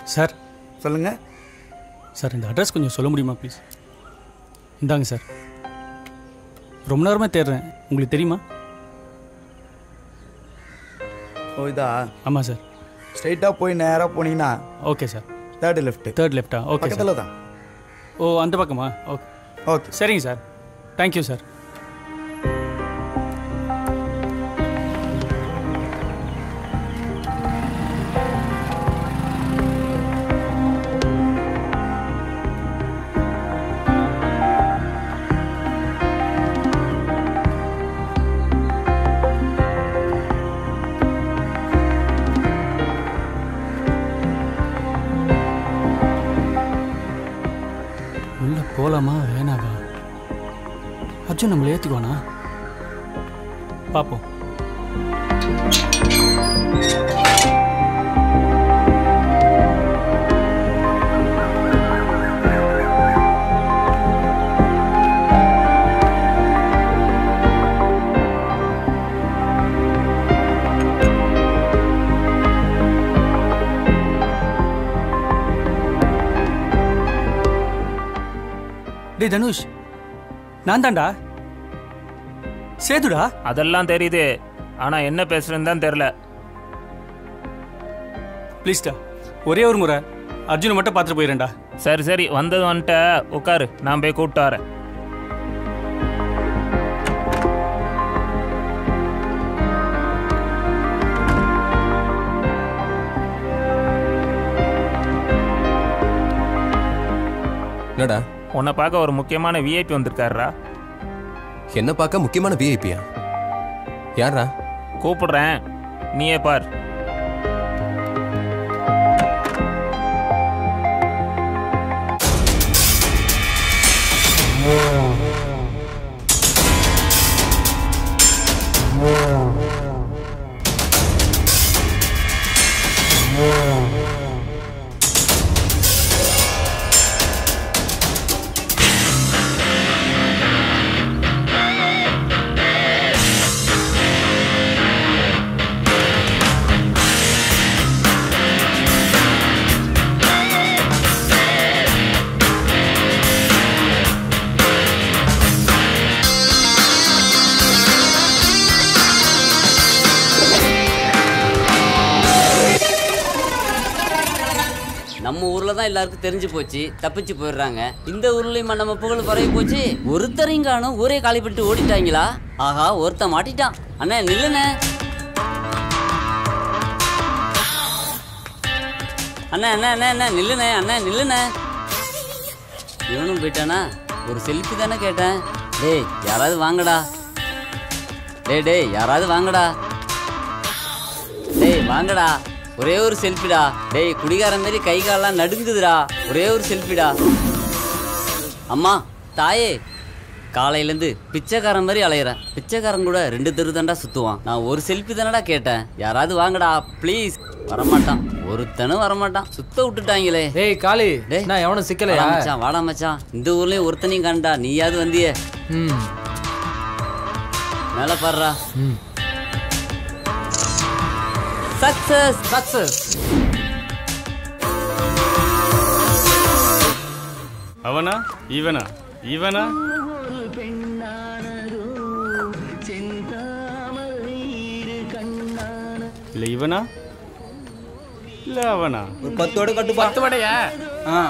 Sir சொல்லுங்க sir இந்த address கொஞ்சம் சொல்ல முடியுமா ப்ளீஸ் இந்தாங்க சார் ரொம்ப நேரமாக தேடுறேன் உங்களுக்கு தெரியுமா ஓ இதா ஆமாம் சார் ஸ்ட்ரைட்டாக போய் நேராக போனீங்கன்னா ஓகே சார் தேர்டு லெஃப்ட் தேர்ட் லெஃப்டா ஓகே சார் பக்கத்தில் தான் ஓ அந்த பக்கமா ஓகே ஓகே சரிங்க சார் தேங்க்யூ சார் உள்ள போலாமா வேணாவா அர்ஜுன் நம்மளை ஏற்றுக்குவானா பார்ப்போம் டேய் தனுஷ் நான் தான்டா சேதுடா அதெல்லாம் தெரியுது ஆனா என்ன பேசுறேன்னு தான் தெரியல ப்ளீஸ்டா ஒரே ஒரு முறை அர்ஜுனை மட்டும் பார்த்துட்டு போயிடறேன்டா சரி சரி வந்தது வந்துட்ட உட்காரு நான் போய் கூப்பிட்டு வரேன் என்னடா உன்னை பார்க்க ஒரு முக்கியமான விஐபி வந்திருக்காருடா என்ன பார்க்க முக்கியமான விஐபியா யாரா கூப்பிடுறேன் நீயே பார் நம்ம ஊர்ல தான் எல்லாருக்கும் தெரிஞ்சு போச்சு தப்பிச்சு போயிடுறாங்க இந்த ஊர்லயுமா நம்ம புகழ் பரவி போச்சு ஒருத்தரையும் காணும் ஊரே காலி பண்ணிட்டு ஓடிட்டாங்களா ஆஹா ஒருத்தன் மாட்டிட்டான் அண்ணா நில்லுண்ணே அண்ணா அண்ணா அண்ணா அண்ணா நில்லுண்ணே அண்ணா நில்லுண்ணே இவனும் போயிட்டானா ஒரு செல்ஃபி தானே கேட்டேன் டேய் யாராவது வாங்கடா டேய் டேய் யாராவது வாங்கடா டேய் வாங்கடா ஒரே ஒரு செல்ஃபிடா டேய் குடிகாரன் மாதிரி கை காலெல்லாம் நடுங்குதுடா ஒரே ஒரு செல்ஃபிடா அம்மா தாயே காலையிலேருந்து பிச்சைக்காரன் மாதிரி அலையிறேன் பிச்சைக்காரன் கூட ரெண்டு தெரு தாண்டா சுற்றுவான் நான் ஒரு செல்ஃபி தானடா கேட்டேன் யாராவது வாங்கடா ப்ளீஸ் வரமாட்டான் ஒருத்தனும் வரமாட்டான் சுத்த விட்டுட்டாங்களே டேய் காளி டேய் நான் எவனும் சிக்கலையா வாடா மச்சான் வாடா மச்சான் இந்த ஊர்லயும் ஒருத்தனையும் காண்டா நீயாவது வந்தியே ம் மேல பாடுறா ம் சக்சஸ் சக்சஸ் அவனா இவனா இவனா இல்ல இவனா இல்ல அவனா ஒரு பத்தோட கட்டுப்பா பத்து வடையா ஆ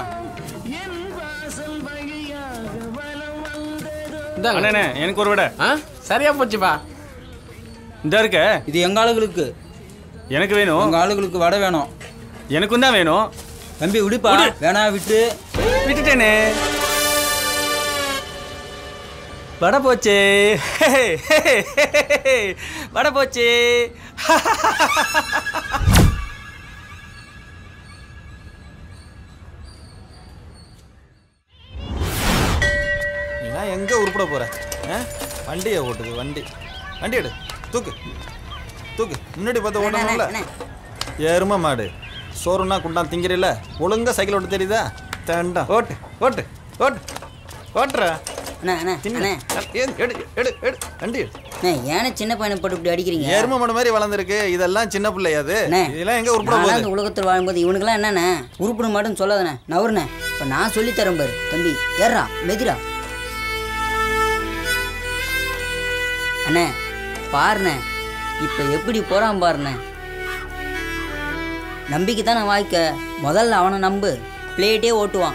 இந்தாங்க அண்ணே எனக்கு ஒரு விட ஆ சரியா போச்சுப்பா இந்த இருக்க இது எங்க ஆளுகளுக்கு எனக்கு வேணும் உங்க ஆளுகளுக்கு வடை வேணும் எனக்கும் தான் வேணும் தம்பி விடுப்பா வேணா விட்டு விட்டுட்டேனே வட போச்சே வட போச்சே நீலாம் எங்கே உருப்பட போற ஆ? வண்டியை ஓட்டுது வண்டி வண்டி எடு தூக்கு தூக்கு முன்னாடி பார்த்து ஓட்டணும்ல எருமை மாடு சோறுனா குண்டான் திங்கிறீல்ல ஒழுங்கா சைக்கிள் ஓட்ட தெரியுதா தேண்டா ஓட்டு ஓட்டு ஓட்டு ஓட்டுற அண்ணா அண்ணா அண்ணா ஏன், எடு எடு எடு வண்டி எடு அண்ணா ஏன்னா சின்ன பையனை போட்டு இப்படி அடிக்கிறீங்க எரும மாடு மாதிரி வளர்ந்துருக்கு இதெல்லாம் சின்ன பிள்ளையா அது அண்ணே, இதெல்லாம் எங்க உருப்பட நான்லாம் போகுது இந்த உலகத்தில் வாழும்போது இவனுக்கெல்லாம் என்னண்ணே உருப்பிட மாட்டேன்னு சொல்லாதண்ணே நவருண்ணே இப்போ நான் சொல்லி தரேன் பாரு தம்பி ஏறா மெதிரா அண்ணே பாருண்ணே இப்போ எப்படி போறான் பாருண்ணே நம்பிக்கை தானே வாய்க்க முதல்ல அவனை நம்பு பிளேட்டே ஓட்டுவான்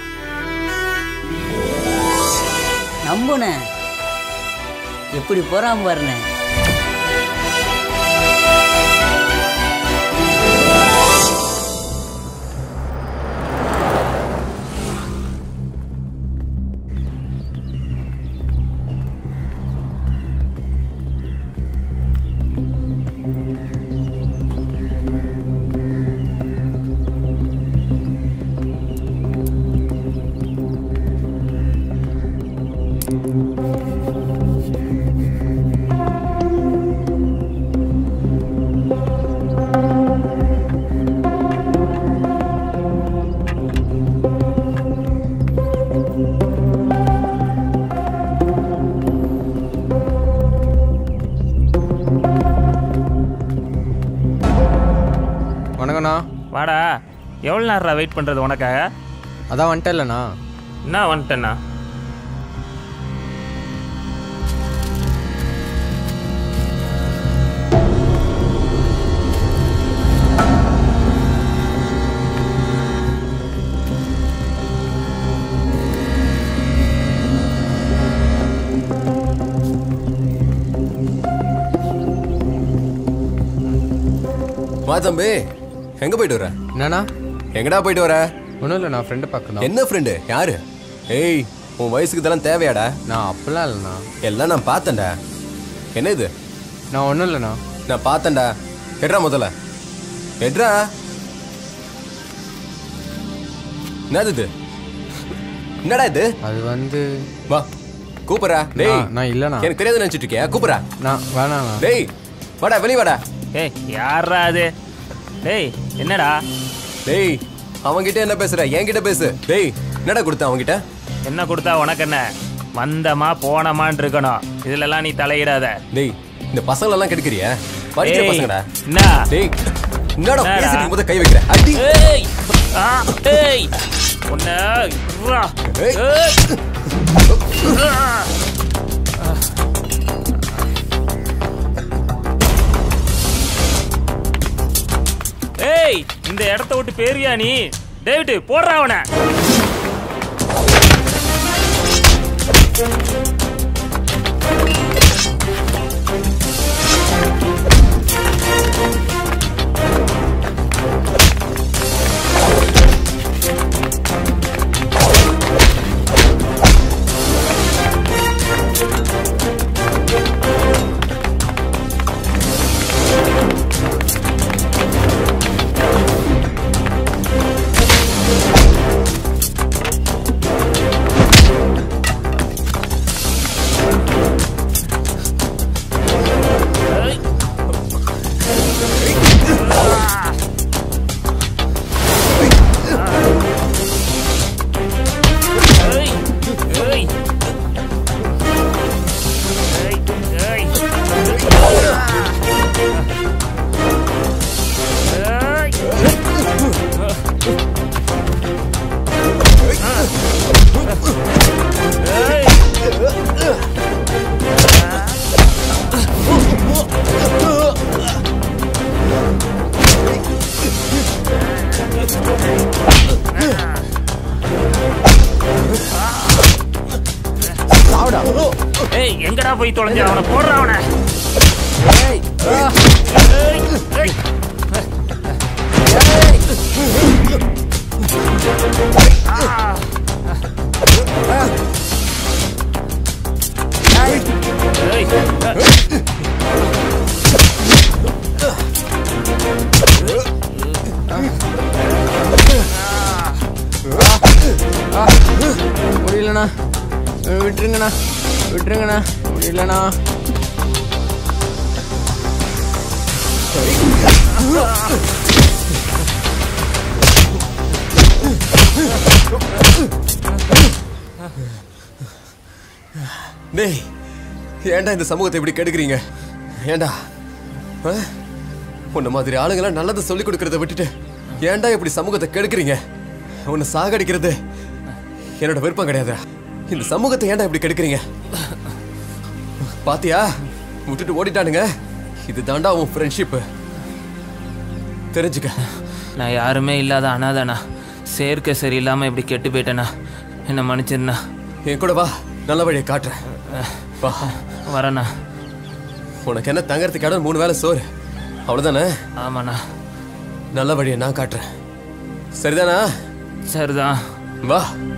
நம்புண்ணே எப்படி போறான் பாருண்ணே வணக்கண்ணா வாடா எவ்வளோ நேரம் வெயிட் பண்ணுறது உனக்காக அதான் வந்துட்டேன் இல்லைண்ணா என்ன வந்துட்டேண்ணா வா தம்பி எங்க போயிட்டு வர என்னண்ணா எங்கடா போயிட்டு வர ஒன்றும் இல்லை நான் ஃப்ரெண்டு பார்க்கணும் என்ன ஃப்ரெண்டு யாரு ஏய் உன் வயசுக்கு இதெல்லாம் தேவையாடா நான் அப்பெல்லாம் இல்லைண்ணா எல்லாம் நான் பார்த்தேன்டா என்ன இது நான் ஒன்றும் இல்லைண்ணா நான் பார்த்தேன்டா எட்ரா முதல்ல எட்ரா என்னது இது என்னடா இது அது வந்து வா கூப்பிடுறா டேய் நான்- நான் இல்லைண்ணா எனக்கு தெரியாது நினைச்சிட்டு இருக்கியா கூப்பிடுறா நான் வேணாண்ணா டேய் வாடா வெளிய வாடா ஏய் யாரா அது டேய் என்னடா டேய் அவன்கிட்ட என்ன பேசுற என்கிட்ட பேசு டேய் என்னடா கொடுத்த அவன்கிட்ட என்ன கொடுத்தா உனக்கு என்ன வந்தமா போனமான்னு இருக்கணும் இதுலலாம் நீ தலையிடாத டேய் இந்த பசங்கள எல்லாம் கெடுக்கிறியா படிக்கிற ஏய், பசங்கடா என்ன டேய் என்னடா என்னடா? பேசிட்டு இருக்கும்போது கை வைக்கிற அடி ஏய் ஆ ஏய் உன்னை இர்ரா. ஏய். ஏய். ஆ. ஏய் இந்த இடத்த விட்டு பேரியா நீ டேவிட் போடுறா அவனை ஏய். ஏய். ஏய். ஏய். ஏய். ஏய். ஏய். ஏய் எங்கடா போய் தொலைஞ்ச அவனை போடுற அவனை ஏய், ஏய். ஆ. ஏய். முடியலண்ணா விட்டுருங்கண்ணா விட்டுருங்கண்ணா முடியலண்ணா டேய் ஏன்டா இந்த சமூகத்தை இப்படி கெடுக்குறீங்க ஏன்டா ஆ? உன்ன மாதிரி ஆளுங்களாம் நல்லதை சொல்லி கொடுக்கறத விட்டுட்டு ஏன்டா இப்படி சமூகத்தை கெடுக்குறீங்க உன்னை சாகடிக்கிறது என்னோட விருப்பம் கிடையாது இந்த சமூகத்தை ஏன்டா இப்படி கெடுக்குறீங்க பாத்தியா விட்டுட்டு ஓடிட்டானுங்க இது தாண்டா உன் ஃப்ரெண்ட்ஷிப் தெரிஞ்சுக்க நான் யாருமே இல்லாத அனாதனா சேர்க்க சரியில்லாம இப்படி கெட்டு போயிட்டேனா என்ன மன்னிச்சிருண்ணா என் கூட வா நல்ல வழியை காட்டுறேன் வா வரேண்ணா உனக்கு என்ன தங்கறதுக்கு இடம் மூணு வேளை சோறு அவ்வளவுதானே ஆமாண்ணா நல்ல வழியை நான் காட்டுறேன் சரிதானா சரிதான் வா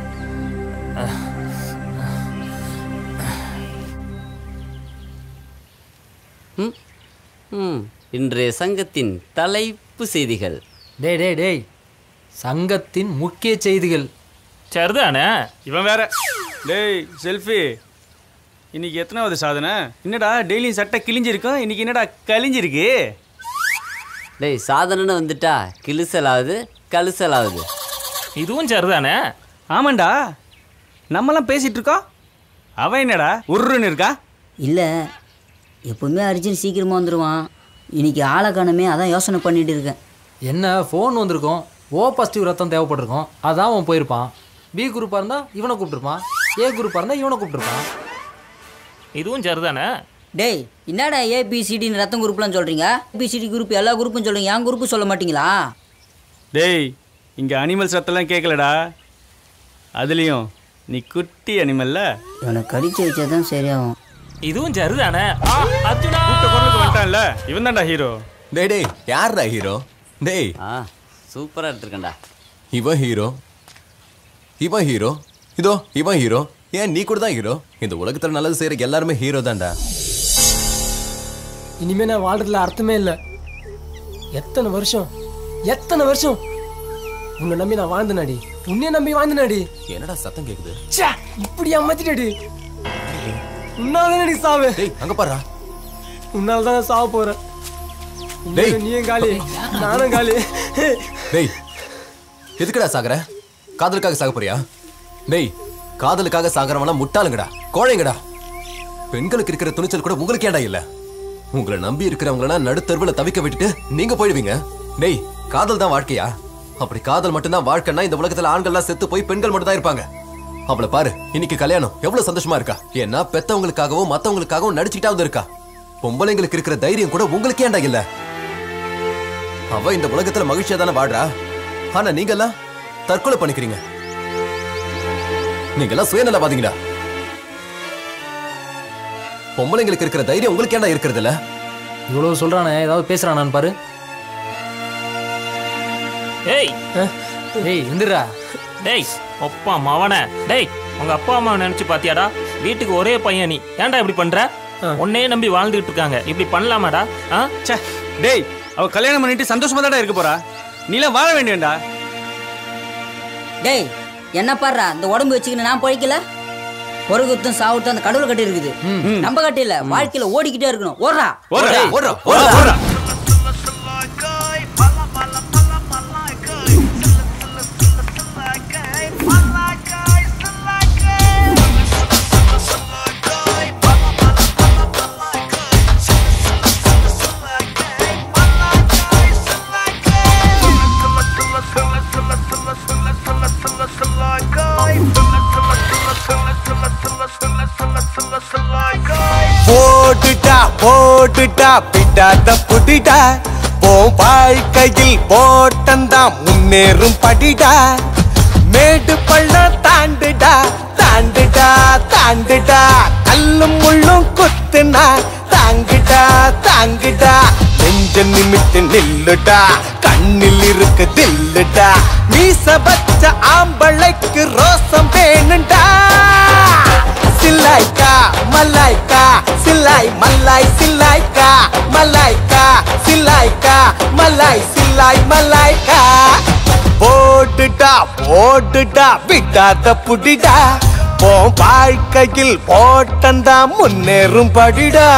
ம் ம் இன்றைய சங்கத்தின் தலைப்பு செய்திகள் டேய் டேய் டேய் சங்கத்தின் முக்கிய செய்திகள் சரிதானே இவன் வேற டேய் செல்ஃபி இன்னைக்கு எத்தனாவது சாதனை என்னடா டெய்லியும் சட்டை கிழிஞ்சிருக்கும் இன்னைக்கு என்னடா கழிஞ்சிருக்கு டேய் சாதனைன்னு வந்துட்டா கிழிசலாவது கழுசலாவது இதுவும் சரிதானே ஆமாண்டா நம்மலாம் பேசிட்டு இருக்கோம் அவன் என்னடா உருன்னு இருக்கா இல்லை எப்பவுமே அர்ஜுன் சீக்கிரமாக வந்துடுவான் இன்னைக்கு ஆளை காணமே அதான் யோசனை பண்ணிட்டு இருக்கேன் என்ன ஃபோன் வந்திருக்கும் ஓ பாசிட்டிவ் ரத்தம் தேவைப்பட்டிருக்கும் அதான் அவன் போயிருப்பான் பி குரூப்பாக இருந்தால் இவனை கூப்பிட்டுருப்பான் ஏ குரூப்பாக இருந்தால் இவனை கூப்பிட்டுருப்பான் இதுவும் சரிதானே டேய் என்னடா ஏபிசிடின்னு ரத்தம் குரூப்லாம் சொல்கிறீங்க ஏபிசிடி குரூப் எல்லா குரூப்பும் சொல்கிறீங்க என் குரூப்பு சொல்ல மாட்டீங்களா டேய் இங்கே அனிமல்ஸ் ரத்தம்லாம் கேட்கலடா அதுலேயும் நீ குட்டி அனிமல்ல இவனை கடிச்சு வச்சா தான் சரியாகும் இதுவும் சரிதானே ஆ, அர்ஜுனா கூப்பிட்ட குரலுக்கு வந்துட்டான்ல இவன் தான்டா ஹீரோ டேய் டேய் யார்டா ஹீரோ டேய் ஆ சூப்பராக எடுத்துருக்கேன்டா இவன் ஹீரோ இவன் ஹீரோ இதோ இவன் ஹீரோ ஏன் நீ கூட தான் ஹீரோ இந்த உலகத்துல நல்லது செய்யற எல்லாருமே ஹீரோ தான்டா இனிமே நான் வாழ்றதுல அர்த்தமே இல்லை எத்தனை வருஷம் எத்தனை வருஷம் உன்னை நம்பி நான் வாழ்ந்தனாடி உன்னைய நம்பி வாழ்ந்தனாடி என்னடா சத்தம் கேக்குது ச்சே இப்படி அம்மாத்திட்டடி உன்னால தானே நீ சாவு டேய் அங்க பாருடா உன்னால தான் நான் சாவ போறேன் டேய். உண்மையிலே நீயும் காலி நானும் காலி டேய் எதுக்குடா சாகுற காதலுக்காக சாக போறியா டேய் காதலுக்காக சாகுறவனா முட்டாளுங்கடா கோழைங்கடா பெண்களுக்கு இருக்கிற துணிச்சல் கூட உங்களுக்கு ஏன்டா இல்ல உங்களை நம்பி இருக்கிறவங்கள நடுத்தருவுல தவிக்க விட்டுட்டு நீங்க போயிடுவீங்க டேய் காதல் தான் வாழ்க்கையா அப்படி காதல் மட்டும்தான் வாழ்க்கைன்னா இந்த உலகத்துல ஆண்கள்லாம் செத்து போய் பெண்கள் மட்டும் தான் இருப்பாங்க அவளை பாரு இன்னைக்கு கல்யாணம் எவ்வளவு சந்தோஷமா இருக்கா ஏன்னா பெத்தவங்களுக்காகவும் மத்தவங்களுக்காகவும் நடிச்சுக்கிட்டாவது இருக்கா பொம்பளைங்களுக்கு இருக்கிற தைரியம் கூட உங்களுக்கு ஏன்டா இல்ல அவ இந்த உலகத்துல மகிழ்ச்சியா தானே வாடுறா ஆனா நீங்கெல்லாம் தற்கொலை பண்ணிக்கிறீங்க நீங்கெல்லாம் சுயநலவாதிங்களா பொம்பளைங்களுக்கு இருக்கிற தைரியம் உங்களுக்கு ஏன்டா இருக்கிறது இல்ல இவ்வளோ சொல்கிறானே ஏதாவது பேசுகிறானான்னு பாரு ஏய் ஏய் எந்திரா டேய் அப்பா மவன டேய் உங்க அப்பா அம்மா நினைச்சு பாத்தியாடா வீட்டுக்கு ஒரே பையன் நீ ஏன்டா இப்படி பண்ற உன்னையே நம்பி வாழ்ந்துகிட்டு இருக்காங்க இப்படி பண்ணலாமாடா ஆ ச்சே டேய் அவ கல்யாணம் பண்ணிட்டு சந்தோஷமா தான்டா இருக்க போறா நீலாம் வாழ வேண்டியண்டா டேய் என்ன பாடுறா இந்த உடம்பு வச்சுக்கின்னு நான் பழிக்கல ஒரு குத்தும் சாவுத்தும் அந்த கடவுள் கட்டி இருக்குது நம்ம கட்டி இல்ல வாழ்க்கையில ஓடிக்கிட்டே இருக்கணும் ஓடுறா ஓடுறா ஓடுறா ஓடுறா ஓடுறா போட்டுட்டா போட்டுட்டா பிட்டாத புடிடா போ வாழ்க்கையில் போட்டந்தான் முன்னேறும் படிடா மேடு பள்ளம் தாண்டுடா தாண்டுடா தாண்டுடா கல்லும் முள்ளும் குத்துனா தாங்குடா தாங்குடா நெஞ்ச நிமிட்டு நில்லுடா கண்ணில் இருக்கு தில்லுடா மீச வச்ச ஆம்பளைக்கு ரோசம் வேணுண்டா சில்லாய்க்கா மல்லாய்க்கா சில்லாய் மல்லாய் சில்லாய்க்கா மல்லாய்க்கா சில்லாய்க்கா மல்லாய் சில்லாய் மல்லாய்க்கா போட்டுட்டா போட்டுட்டா விட்டாத புடிடா போ வாழ்க்கையில் போட்டந்தா முன்னேறும் படிடா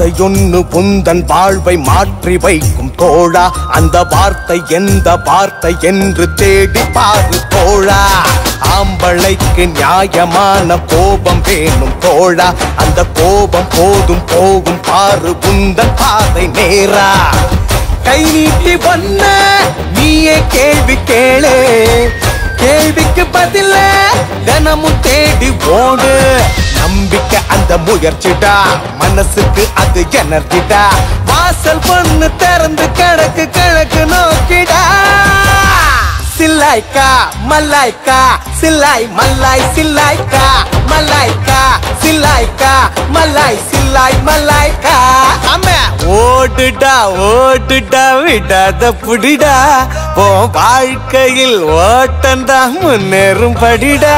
வார்த்தையொன்னு புந்தன் வாழ்வை மாற்றி வைக்கும் தோழா அந்த வார்த்தை எந்த வார்த்தை என்று தேடி பாரு தோழா ஆம்பளைக்கு நியாயமான கோபம் வேணும் தோழா அந்த கோபம் போதும் போகும் பாரு உந்தன் பாதை நேரா கை நீட்டி வந்த நீயே கேள்வி கேளு கேள்விக்கு பதில தினமும் தேடி ஓடு நம்பிக்கை அந்த முயற்சிடா மனசுக்கு அது எனர்ஜிடா வாசல் பொண்ணு திறந்து கிழக்கு கிழக்கு நோக்கிடா சில்லாய்க்கா மல்லாய்க்கா சில்லாய் மல்லாய் சில்லாய்க்கா மல்லாய்க்கா சில்லாய்க்கா மல்லாய் சில்லாய் மல்லாய்க்கா ஆமா ஓடுடா ஓடுடா விடாத புடிடா ஓ வாழ்க்கையில் ஓட்டந்தா முன்னேறும் படிடா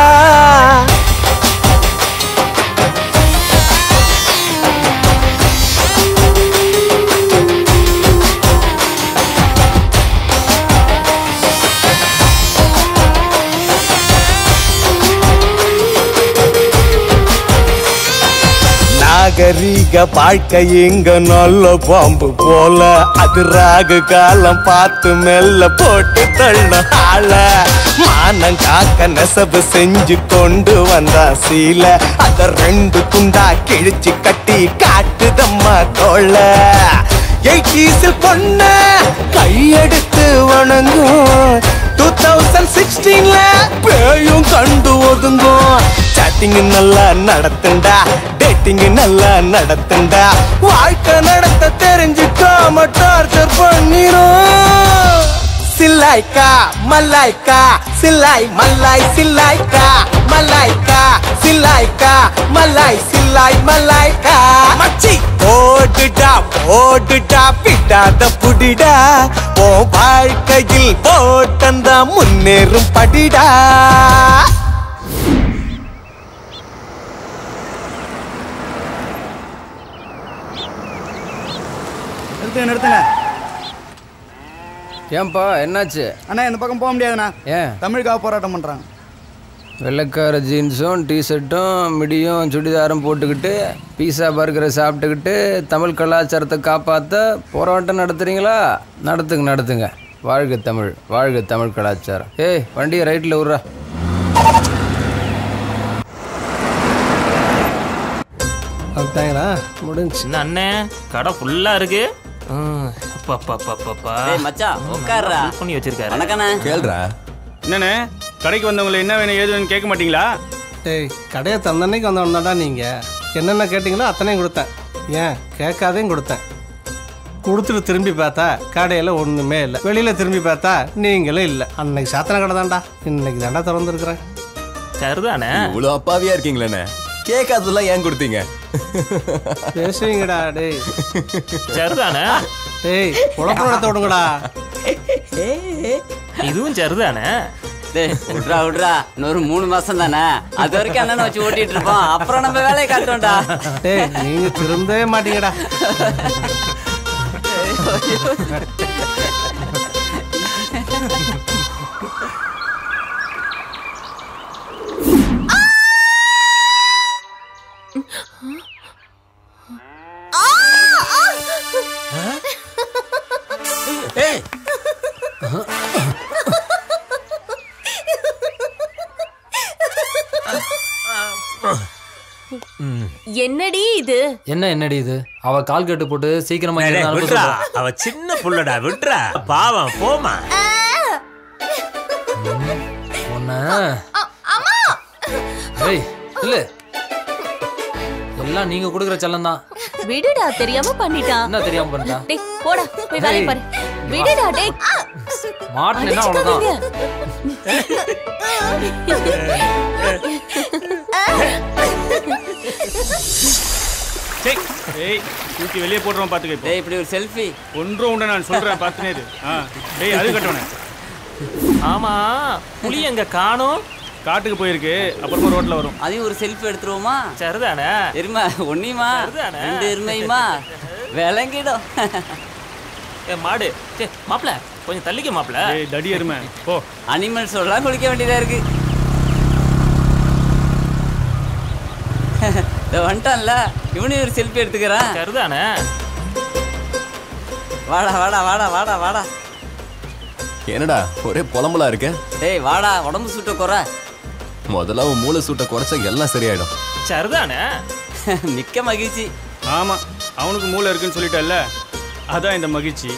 நாகரீக வாழ்க்கை இங்க நல்ல பாம்பு போல அது ராகு காலம் பார்த்து மெல்ல போட்டு தள்ள ஆள மானம் காக்க நெசவு செஞ்சு கொண்டு வந்தா சீல அத ரெண்டு துண்டா கிழிச்சு கட்டி காட்டுதம்மா தோள்ள எயிட்டீஸில் பொண்ண கையெடுத்து வணங்கும் டூ தௌசண்ட் சிக்ஸ்டீன்ல பேயும் கண்டு ஒதுங்கும் சாட்டிங் நல்லா நடத்துண்டா டேட்டிங் நல்லா நடத்துண்டா வாழ்க்கை நடத்த தெரிஞ்சுக்காம டார்ச்சர் பண்ணிரும் சில்லாய்க்கா மல்லாய்க்கா சில்லாய் மல்லாய் சில்லாய்க்கா மல்லாய்க்கா சில்லாய்க்கா மல்லாய் சில்லாய் மல்லாய்க்கா மச்சி ஓடுடா ஓடுடா விடாத புடிடா ஓ வாழ்க்கையில் போட்டந்தா முன்னேறும் படிடா நிறுத்துங்க நிறுத்துங்க ஏன்பா என்னாச்சு அண்ணா இந்த பக்கம் போக முடியாதுண்ணா ஏன் தமிழுக்காக போராட்டம் பண்ணுறாங்க வெள்ளைக்கார ஜீன்ஸும் டிஷர்ட்டும் மிடியும் சுடிதாரும் போட்டுக்கிட்டு பீஸா பர்கரை சாப்பிட்டுக்கிட்டு தமிழ் கலாச்சாரத்தை காப்பாற்ற போராட்டம் நடத்துறீங்களா நடத்துங்க நடத்துங்க வாழ்க தமிழ் வாழ்க தமிழ் கலாச்சாரம் ஏய் வண்டியை ரைட்டில் விட்றா வந்துட்டாங்களா முடிஞ்சு என்ன அண்ணே கடை ஃபுல்லா இருக்கு ம், அப்பா, அப்பா, அப்பா, அப்பா, அப்பா. டேய் மச்சான், உட்காருடா. full பண்ணி வச்சிருக்காரு வணக்கண்ணே. கேள்றா என்னண்ணே கடைக்கு வந்தவங்களை என்ன வேணும் ஏதுன்னு கேட்க மாட்டீங்களா டேய் கடையை தந்தன்னைக்கு வந்தவன்தாடா நீங்கள் என்னென்ன கேட்டிங்களோ அத்தனையும் கொடுத்தேன் ஏன் கேட்காதையும் கொடுத்தேன் கொடுத்துட்டு திரும்பி பார்த்தா கடையில் ஒன்றுமே இல்லை வெளியில் திரும்பி பார்த்தா நீங்களும் இல்லை அன்னைக்கு சாத்தன கடை தான்டா இன்னைக்கு தாண்டா திறந்துருக்குறேன் சரிதானே இவ்வளோ அப்பாவியா இருக்கீங்களே கேட்காததெல்லாம் ஏன் கொடுத்தீங்க பேசுவீங்கடா டேய் சரிதானே டேய் குழப்பம் நடத்த விடுங்கடா இதுவும் சரிதானே டேய் விட்றா விட்றா இன்னொரு மூணு மாசம் தானே அது வரைக்கும் அண்ணனை வச்சு ஓட்டிட்டு இருப்போம் அப்புறம் நம்ம வேலையை காட்டுறோம்டா டேய் நீங்க திருந்தவே மாட்டீங்கடா ஏய் என்னடி இது என்ன என்னடி இது அவ கால் கட்டு போட்டு சீக்கிரமா டேய், இங்க டேய், அனுப்ப விட்றா சொல்றா. அவ சின்ன புள்ளடா விட்றா பாவம் போமா உன்ன ஏய் இல்ல எல்லாம் நீங்க கொடுக்குற செல்லம் தான் விடுடா தெரியாம பண்ணிட்டான் என்ன தெரியாம பண்ணிட்டா டேய் போடா போய் வேலைய பாரு விடுடா டேய் மாட்டினா அவ்வளவுதான் சரி டேய் தூக்கி வெளியே போடுறோம் பார்த்துக்க இப்போ டேய் இப்படி ஒரு செல்ஃபி ஒன்றும் உண்டு நான் சொல்கிறேன் பார்த்துனே இரு. ஆ டேய் அது கட்டணே ஆமா புலி எங்க காணும் காட்டுக்கு போயிருக்கு அப்புறமா ரோட்ல வரும் அதையும் ஒரு செல்ஃபி எடுத்துருவோமா சரிதானே எருமை ஒன்னியுமா சரிதானே? ரெண்டு எருமையுமா விளங்கிடும் ஏ மாடு சே மாப்ள கொஞ்சம் தள்ளிக்க மாப்ள ஏய் தடி எருமை போ அனிமல்ஸ் எல்லாம் குளிக்க வேண்டியதா இருக்கு இதோ வந்துட்டான்ல இவனையும் ஒரு செல்ஃபி எடுத்துக்கிறேன் சரிதானே வாடா வாடா வாடா வாடா வாடா என்னடா ஒரே புலம்பலா இருக்க டேய் வாடா உடம்பு சுட்ட குறை முதல்ல உன் மூளை சூட்டை குறைச்சா எல்லாம் சரியாயிடும் சரிதானே மிக்க மகிழ்ச்சி ஆமாம் அவனுக்கு மூளை இருக்குன்னு சொல்லிட்டல்ல அதான் இந்த மகிழ்ச்சி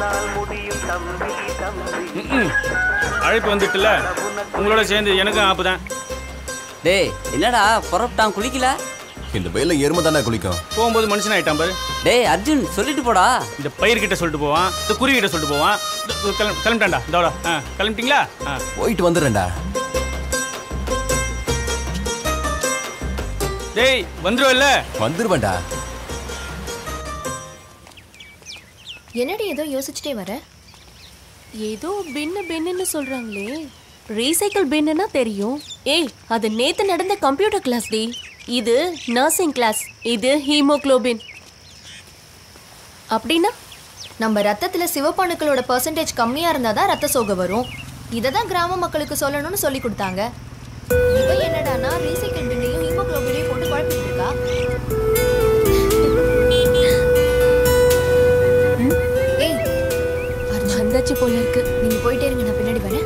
ம்ம். அழைப்பு வந்துட்டுல உங்களோட சேர்ந்து எனக்கும் ஆப்பு தான் டேய் என்னடா புறப்பட்டான் குளிக்கல இந்த வெயில எருமை தானே குளிக்கும் போகும்போது மனுஷன் ஆயிட்டான் பாரு டேய் அர்ஜுன் சொல்லிட்டு போடா இந்த பயிர்கிட்ட சொல்லிட்டு போவான் இந்த குருவி கிட்ட சொல்லிட்டு போவான் இந்த- இந்த கிளம் கிளம்பிட்டான்டா இதோட ஆ கிளம்பிட்டீங்களா ஆ போயிட்டு வந்துடுறேன்டா டேய் வந்துருவல்ல வந்துருவேன்டா என்னடி ஏதோ யோசிச்சுட்டே வர ஏதோ பின்னு பின்னுன்னு சொல்றாங்களே ரீசைக்கிள் பின்னுனா தெரியும் ஏய் அது நேத்து நடந்த கம்ப்யூட்டர் கிளாஸ் டி இது நர்சிங் கிளாஸ் இது ஹீமோகுளோபின் அப்படின்னா நம்ம ரத்தத்துல சிவப்பணுக்களோட பர்சன்டேஜ் கம்மியா இருந்தா தான் ரத்த சோகை வரும் இதை தான் கிராம மக்களுக்கு சொல்லணும்னு சொல்லி கொடுத்தாங்க இவ என்னடானா ரீசைக்கிள் பின்னையும் ஹீமோகுளோபினையும் போட்டு குழப்பிட்டு இருக்கா ஏய் வந்தாச்சு போல இருக்கு நீங்க போயிட்டே இருங்க நான் பின்னாடி வரேன்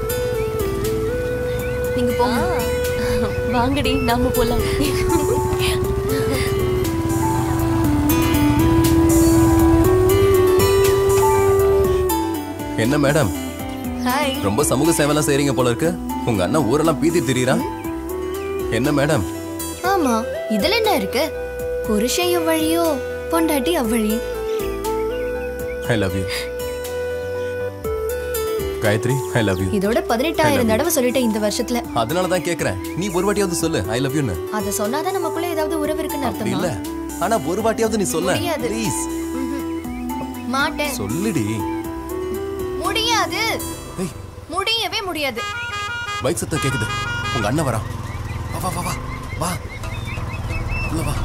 நீங்க போங்க வாங்கடி நாம போலாம் என்ன மேடம் ஹாய் ரொம்ப சமூக சேவைலாம் செய்றீங்க போல இருக்கு உங்க அண்ணன் ஊரெல்லாம் பீதி திரியறான் என்ன மேடம் ஆமா இதுல என்ன இருக்கு புருஷன் எவ்வழியோ பொண்டாட்டி அவ்வழி I love you Gayathri I love you இதோட பதினெட்டாயிரம் தடவை சொல்லிட்டேன் இந்த வருஷத்துல அதனால தான் கேக்குறேன் நீ ஒரு வாட்டியாவது சொல்லு ஐ லவ் யூன்னு அத சொன்னாதான் நமக்குள்ள ஏதாவது உறவு இருக்குன்னு அப்படி அர்த்தமா இல்ல ஆனா ஒரு வாட்டியாவது நீ சொல்ல முடியாது. ப்ளீஸ் மாட்டேன் சொல்லுடி முடியாது முடியவே முடியாது பைக் சத்தம் கேக்குது உங்க அண்ணன் வரான் வா வா வா வா வா உள்ள வா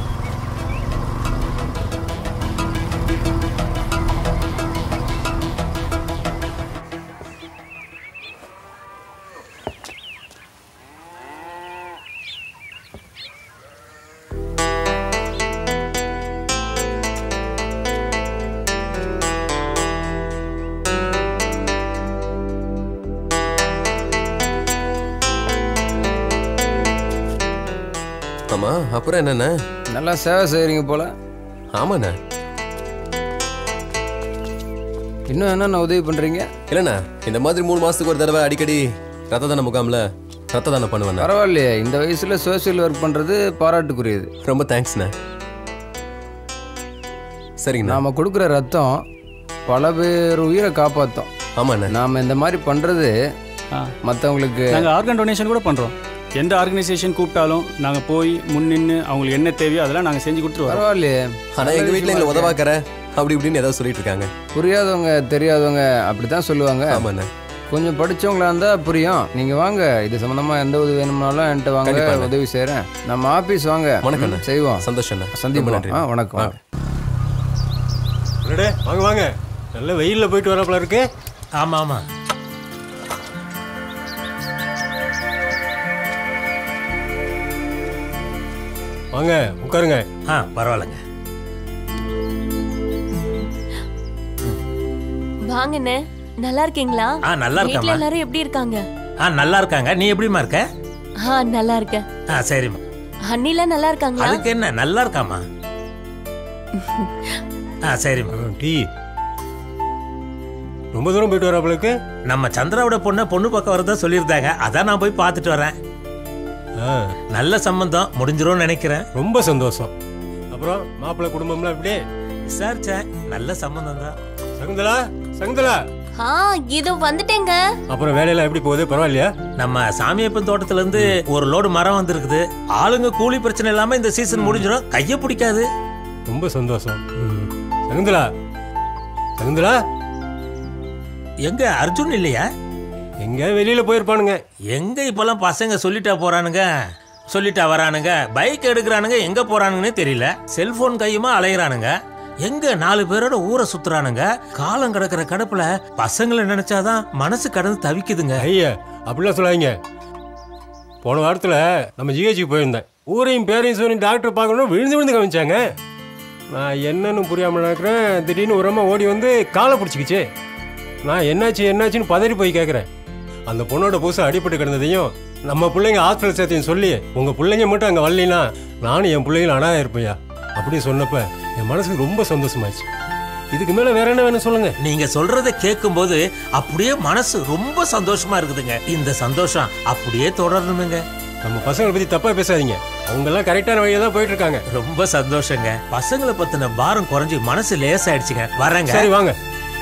ஆமா அப்புறம் என்னண்ணே நல்லா சேவை செய்கிறீங்க போல ஆமாண்ணே இன்னும் என்னென்ன உதவி பண்ணுறீங்க இல்லைண்ணா இந்த மாதிரி மூணு மாசத்துக்கு ஒரு தடவை அடிக்கடி ரத்த தான முகாம்ல ரத்த தானம் பண்ணுவேன் பரவாயில்லையே இந்த வயசுல சோஷியல் ஒர்க் பண்றது பாராட்டுக்குரியது ரொம்ப தேங்க்ஸ்ண்ணே சரிங்கண்ணா நாம கொடுக்குற ரத்தம் பல பேர் உயிரை காப்பாற்றும் ஆமாண்ணே நாம இந்த மாதிரி பண்றது மற்றவங்களுக்கு நாங்கள் ஆர்கன் டொனேஷன் கூட பண்ணுறோம் எந்த ஆர்கனைசேஷன் கூப்பிட்டாலும் நாங்கள் போய் முன் நின்று அவங்களுக்கு என்ன தேவையோ அதெல்லாம் நாங்கள் செஞ்சு கொடுத்துருவோம் பரவாயில்லையே ஆனா எங்க வீட்ல எங்களை உதவாக்கற அப்படி இப்படின்னு ஏதாவது சொல்லிட்டு இருக்காங்க புரியாதவங்க தெரியாதவங்க அப்படித்தான் சொல்லுவாங்க ஆமாண்ணே கொஞ்சம் படிச்சவங்களா இருந்தா புரியும் நீங்க வாங்க இது சம்பந்தமா எந்த உதவி வேணும்னாலும் என்கிட்ட வாங்க கண்டிப்பாண்ணே. உதவி செய்றேன் நம்ம ஆபீஸ் வாங்க வணக்கம்ண்ணே. ம், செய்வோம் சந்தோஷம் சந்திப்போம் ஆ வணக்கம் வாங்க. அடடே, வாங்க வாங்க நல்ல வெயில்ல போயிட்டு வரப்பல இருக்கு ஆமா ஆமா வாங்க உட்காருங்க ஆ பரவாயில்லைங்க வாங்கண்ணே நல்லா இருக்கீங்களா ஆ, நல்லா இருக்கேம்மா. வீட்ல எல்லாரும் எப்படி இருக்காங்க ஆ நல்லா இருக்காங்க நீ எப்படிம்மா இருக்க ஆ நல்லா இருக்கேன் ஆ சரிம்மா அண்ணிலாம் நல்லா இருக்காங்களா அதுக்கு என்ன நல்லா இருக்காம்மா ஆ சரிம்மா டீ ரொம்ப தூரம் போயிட்டு வரப்பளுக்கு நம்ம சந்திராவோட பொண்ணை பொண்ணு பக்கம் வரதா சொல்லியிருந்தாங்க அதான் நான் போய் பார்த்துட்டு வரேன் நல்ல சம்பந்தம் முடிஞ்சிரும்னு நினைக்கிறேன் ரொம்ப சந்தோஷம் அப்புறம் மாப்பிள்ளை குடும்பம்லாம் எப்படி விசாரிச்சேன் நல்ல சம்பந்தம் தான் சகுந்தலா சகுந்தலா ஆ இதோ வந்துட்டேங்க அப்புறம் வேலையெல்லாம் எப்படி போகுது பரவாயில்லையா நம்ம சாமியப்பன் தோட்டத்துல இருந்து ஒரு லோடு மரம் வந்திருக்குது ஆளுங்க கூலி பிரச்சனை இல்லாம இந்த சீசன் முடிஞ்சிடும் கைய பிடிக்காது ரொம்ப சந்தோஷம் ம். சகுந்தலா சகுந்தலா எங்க அர்ஜுன் இல்லையா எங்க வெளியில போயிருப்பானுங்க எங்க இப்பெல்லாம் பசங்க சொல்லிட்டா போறானுங்க சொல்லிட்டா வரானுங்க பைக் எடுக்கிறானுங்க எங்க போறானுங்கன்னே தெரியல செல்போன் கையுமா அலையிறானுங்க எங்க நாலு பேரோட ஊரை சுத்துறானுங்க காலம் கிடக்குற கடப்புல பசங்களை நினைச்சாதான் மனசு கடந்து தவிக்குதுங்க ஐயா அப்படிலாம் சொல்லாதீங்க போன வாரத்தில் நம்ம ஜிஹெச்சுக்கு போயிருந்தேன் ஊரையும் பேரையும் சொல்லி டாக்டர் பார்க்கணும் விழுந்து விழுந்து கவனிச்சாங்க நான் என்னன்னு புரியாமல் நடக்கிறேன் திடீர்னு ஒரு அம்மா ஓடி வந்து காலை பிடிச்சிக்கிச்சு நான் என்னாச்சு என்னாச்சுன்னு பதறி போய் கேட்குறேன் அந்த பொண்ணோட புதுசாக அடிபட்டு கிடந்ததையும் நம்ம பிள்ளைங்க ஹாஸ்பிட்டல் சேர்த்தையும் சொல்லி உங்கள் பிள்ளைங்க மட்டும் அங்கே வரலைன்னா நானும் என் பிள்ளைங்களும் அனாதை இருப்பேயா அப்படி சொன்னப்ப என் மனசுக்கு ரொம்ப சந்தோஷமாயிடுச்சு இதுக்கு மேலே வேற என்ன வேணும் சொல்லுங்க நீங்க சொல்றத கேட்கும்போது அப்படியே மனசு ரொம்ப சந்தோஷமா இருக்குதுங்க இந்த சந்தோஷம் அப்படியே தொடரணுங்க நம்ம பசங்களை பத்தி தப்பா பேசாதீங்க அவங்க எல்லாம் கரெக்டான வழியா தான் போயிட்டு இருக்காங்க ரொம்ப சந்தோஷங்க பசங்களை பத்தின பாரம் குறைஞ்சி மனசு லேசாயிடுச்சுங்க வரேங்க சரி வாங்க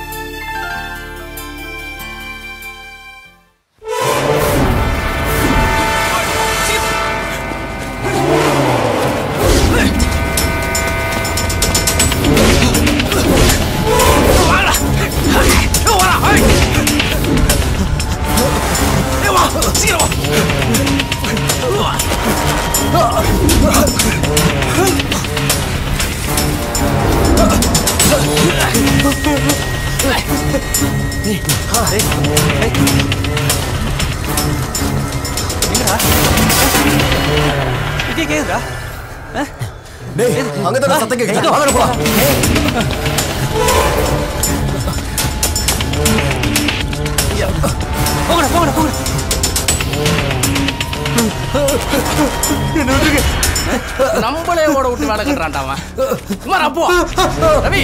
கேக்குதா டேய் அங்கதான் சத்தம் கேக்குது வாங்க போலாம் போங்கடா போங்கடா போங்கடா என்ன விட்டுருங்க நம்மளே ஓட விட்டு வேலை கட்டுறான்டா அவன் குமார் அப்போ ரவி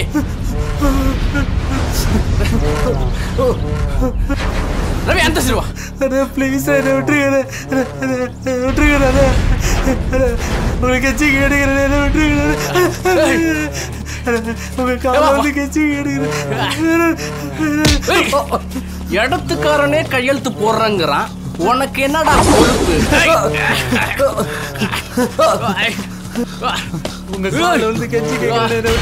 ரவி அந்த சிறுவா ப்ளீஸ் என்ன விட்டுருங்க விட்டுருங்க உங்க கட்சி கேடுகிறேன் என்ன விட்டுருங்க உங்க கால வந்து கட்சி கேடுகிறேன் இடத்துக்காரனே கையெழுத்து போடுறேங்கிறான் உனக்கு என்னடா கொழுப்பு உங்க கால வந்து கட்சி கேடுகிறேன்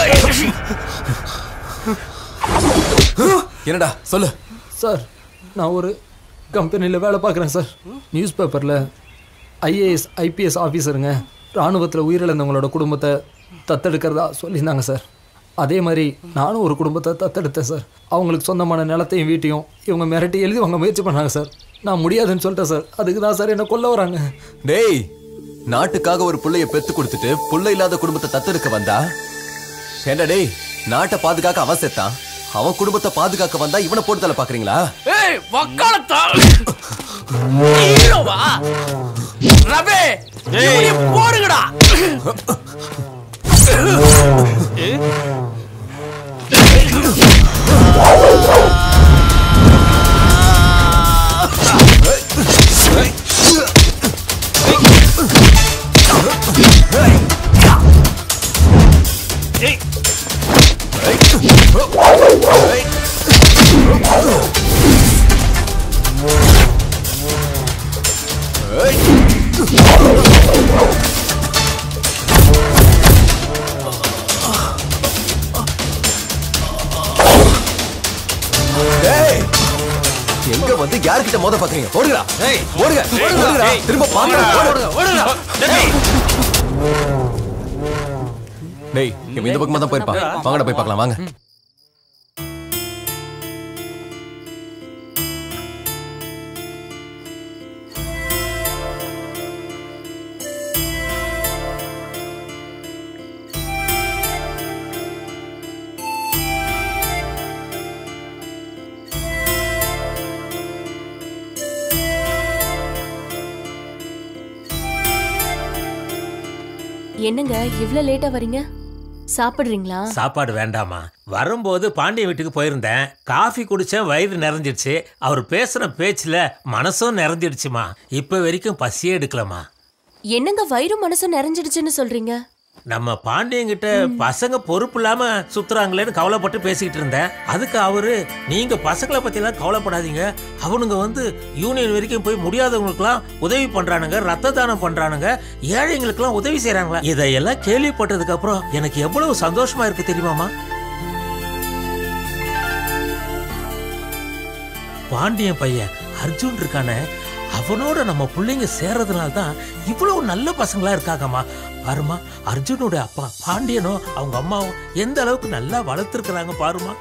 என்னடா சொல்லு சார் நான் ஒரு கம்பெனியில் வேலை பார்க்குறேன் சார் நியூஸ் பேப்பரில் ஐஏஎஸ் ஐபிஎஸ் ஆஃபீஸருங்க இராணுவத்தில் உயிரிழந்தவங்களோட குடும்பத்தை தத்தெடுக்கிறதா சொல்லியிருந்தாங்க சார் அதே மாதிரி நானும் ஒரு குடும்பத்தை தத்தெடுத்தேன் சார் அவங்களுக்கு சொந்தமான நிலத்தையும் வீட்டையும் இவங்க மிரட்டி எழுதி வாங்க முயற்சி பண்ணாங்க சார் நான் முடியாதுன்னு சொல்லிட்டேன் சார் அதுக்கு தான் சார் என்ன கொல்ல வராங்க டேய் நாட்டுக்காக ஒரு புள்ளைய பெத்து கொடுத்துட்டு புள்ள இல்லாத குடும்பத்தை தத்தெடுக்க வந்தா ஏண்டா டேய் நாட்டை பாதுகாக்க அவன் செத்தான் அவன் குடும்பத்தை பாதுகாக்க வந்தா இவனை போட்டு தலை பாக்குறீங்களா ஏய் வக்காலத்தா ஹீரோவா ரவி இவனை போடுங்கடா டேய் எங்க வந்து யார்கிட்ட மோத பாக்குறீங்க ஓடுங்கடா ஓடுங்க ஓடுங்கடா திரும்ப பாருங்க ஓடுங்க டேய் இவன் இந்த பக்கமா தான் போயிருப்பான் வாங்கடா போய் பார்க்கலாம் வாங்க என்னங்க இவ்ளோ லேட்டா வரீங்க சாப்பிடுறீங்களா சாப்பாடு வேண்டாமா வரும்போது பாண்டிய வீட்டுக்கு போயிருந்தேன் காஃபி குடிச்சேன் வயிறு நிறைஞ்சிடுச்சு அவர் பேசுன பேச்சுல மனசும் நிறைஞ்சிடுச்சுமா இப்ப வரைக்கும் பசியே எடுக்கலமா என்னங்க வயிறு மனசும் நிறைஞ்சிடுச்சுன்னு சொல்றீங்க நம்ம பாண்டியங்கிட்ட பசங்க பொறுப்பு இல்லாம சுத்துறாங்களேன்னு கவலைப்பட்டு பேசிக்கிட்டு இருந்தேன் அதுக்கு அவரு நீங்க பசங்களை பத்தி எல்லாம் கவலைப்படாதீங்க அவனுங்க வந்து யூனியன் வரைக்கும் போய் முடியாதவங்களுக்குலாம் உதவி பண்றானுங்க ரத்த தானம் பண்றானுங்க ஏழைங்களுக்கெல்லாம் உதவி செய்றாங்களா இதையெல்லாம் கேள்விப்பட்டதுக்கு அப்புறம் எனக்கு எவ்வளவு சந்தோஷமா இருக்கு தெரியுமாமா பாண்டியன் பையன் அர்ஜுன் இருக்கானே அவனோட நம்ம பிள்ளைங்க சேர்றதுனால தான் இவ்வளவு நல்ல பசங்களா இருக்காங்கம்மா பாருமா அர்ஜுனோட அப்பா பாண்டியனும் அவங்க அம்மாவும் எந்த அளவுக்கு நல்லா வளர்த்துருக்குறாங்க பாருமா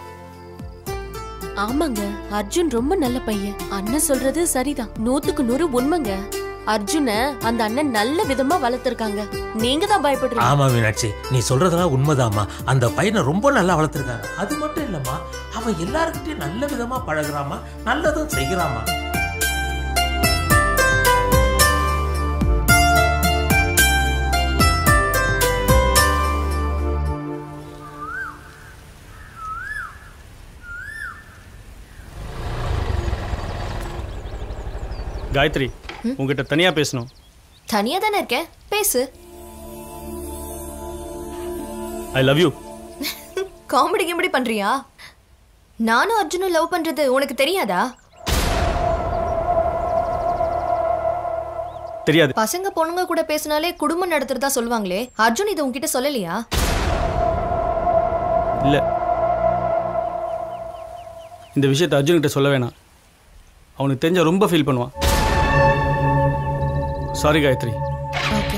ஆமாங்க அர்ஜுன் ரொம்ப நல்ல பையன் அண்ணன் சொல்றது சரிதான் நூத்துக்கு நூறு உண்மைங்க அர்ஜுன அந்த அண்ணன் நல்ல விதமா வளர்த்திருக்காங்க நீங்க தான் பயப்படுறீங்க ஆமா மீனாட்சி நீ சொல்றதெல்லாம் உண்மைதாம்மா அந்த பையனை ரொம்ப நல்லா வளர்த்துருக்காங்க அது மட்டும் இல்லம்மா அவன் எல்லாருக்கிட்டையும் நல்ல விதமா பழகுறாமா நல்லதும் செய்கிறாமா காயத்ரி உங்ககிட்ட தனியா பேசணும் தனியா தானே இருக்கேன் பேசு ஐ லவ் யூ காமெடி கிமெடி பண்றியா நானும் அர்ஜுனும் லவ் பண்றது உனக்கு தெரியாதா தெரியாது பசங்க பொண்ணுங்க கூட பேசினாலே குடும்பம் நடத்துறதா சொல்லுவாங்களே அர்ஜுன் இதை உன்கிட்ட சொல்லலையா இல்ல இந்த விஷயத்தை அர்ஜுன்கிட்ட சொல்ல வேணாம் அவனுக்கு தெரிஞ்ச ரொம்ப ஃபீல் பண்ணுவான் சாரி காயத்ரி ஓகே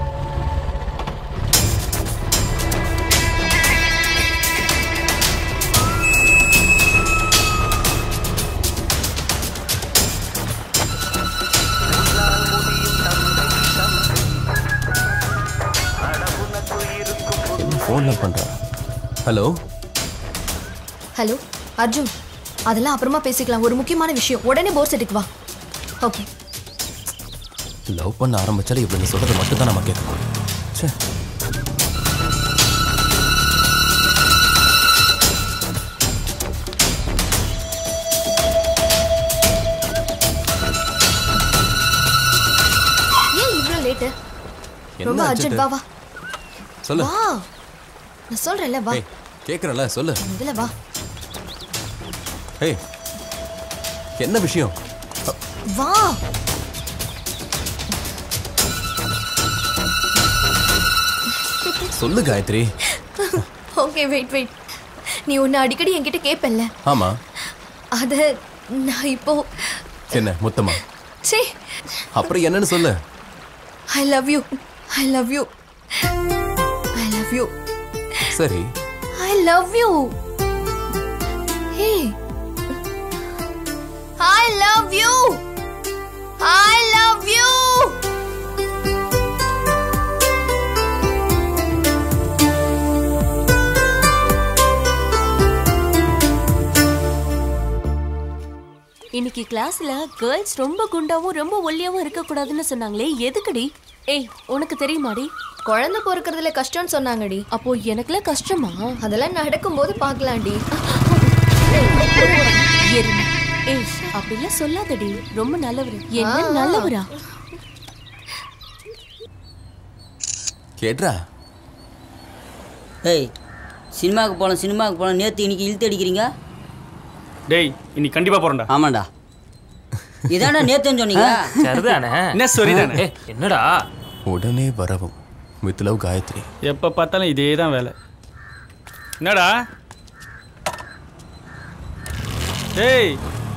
ஃபோன்ல பண்றேன் ஹலோ ஹலோ அர்ஜுன் அதெல்லாம் அப்புறமா பேசிக்கலாம் ஒரு முக்கியமான விஷயம் உடனே போர் செட்டுக்கு வா ஓகே லவ் பண்ண ஆரம்பிச்சாலே இவ்வளவு நீ சொல்றது மட்டும் தான் நம்ம கேட்கணும் ச்சே ஏன் இவ்வளோ லேட்டு என்ன ரொம்ப அர்ஜென்ட் urgent? வா வா சொல்லு வா நான் சொல்றேன்ல வா ஏய் கேக்குறல சொல்லு இதுல வா ஏய் என்ன விஷயம் வா சொல்லு காயத்ரி ஓகே வெயிட் வெயிட் நீ ஒன்று அடிக்கடி என்கிட்ட கேட்பல்ல ஆமா அத நான் இப்போ என்ன மொத்தமா சே அப்புறம் என்னன்னு சொல்லு I love you I love you I love you சரி I love you hey I love you I love you இன்னைக்கு கிளாஸ்ல கேர்ள்ஸ் ரொம்ப குண்டாவும் ரொம்ப ஒல்லியாவும் இருக்க கூடாதுன்னு சொன்னாங்களே எதுக்குடி ஏய் உனக்கு தெரியுமாடி குழந்தை பிறக்கிறதுல கஷ்டம்னு சொன்னாங்கடி அப்போ எனக்குலாம் கஷ்டமா அதெல்லாம் நடக்கும்போது பார்க்கலாம்டி எருமை. ஏய் அப்படிலாம் சொல்லாதடி ரொம்ப நல்லவர் என்ன ஆ. நல்லவரா கேட்ரா ஏய் சினிமாவுக்கு போகலாம் சினிமாவுக்கு போகலாம் நேற்று இன்னைக்கு இழுத்து அடிக்கிறீங்க டேய் இன்னைக்கு கண்டிப்பா போறேன்டா ஆமாண்டா இதாண்டா நேத்துன்னு சொன்னீங்க சரிதானே என்ன சரிதானே? ஏய், என்னடா உடனே வரவும் வித் லவ் காயத்ரி எப்போ பார்த்தாலும் இதே தான் வேலை என்னடா டேய்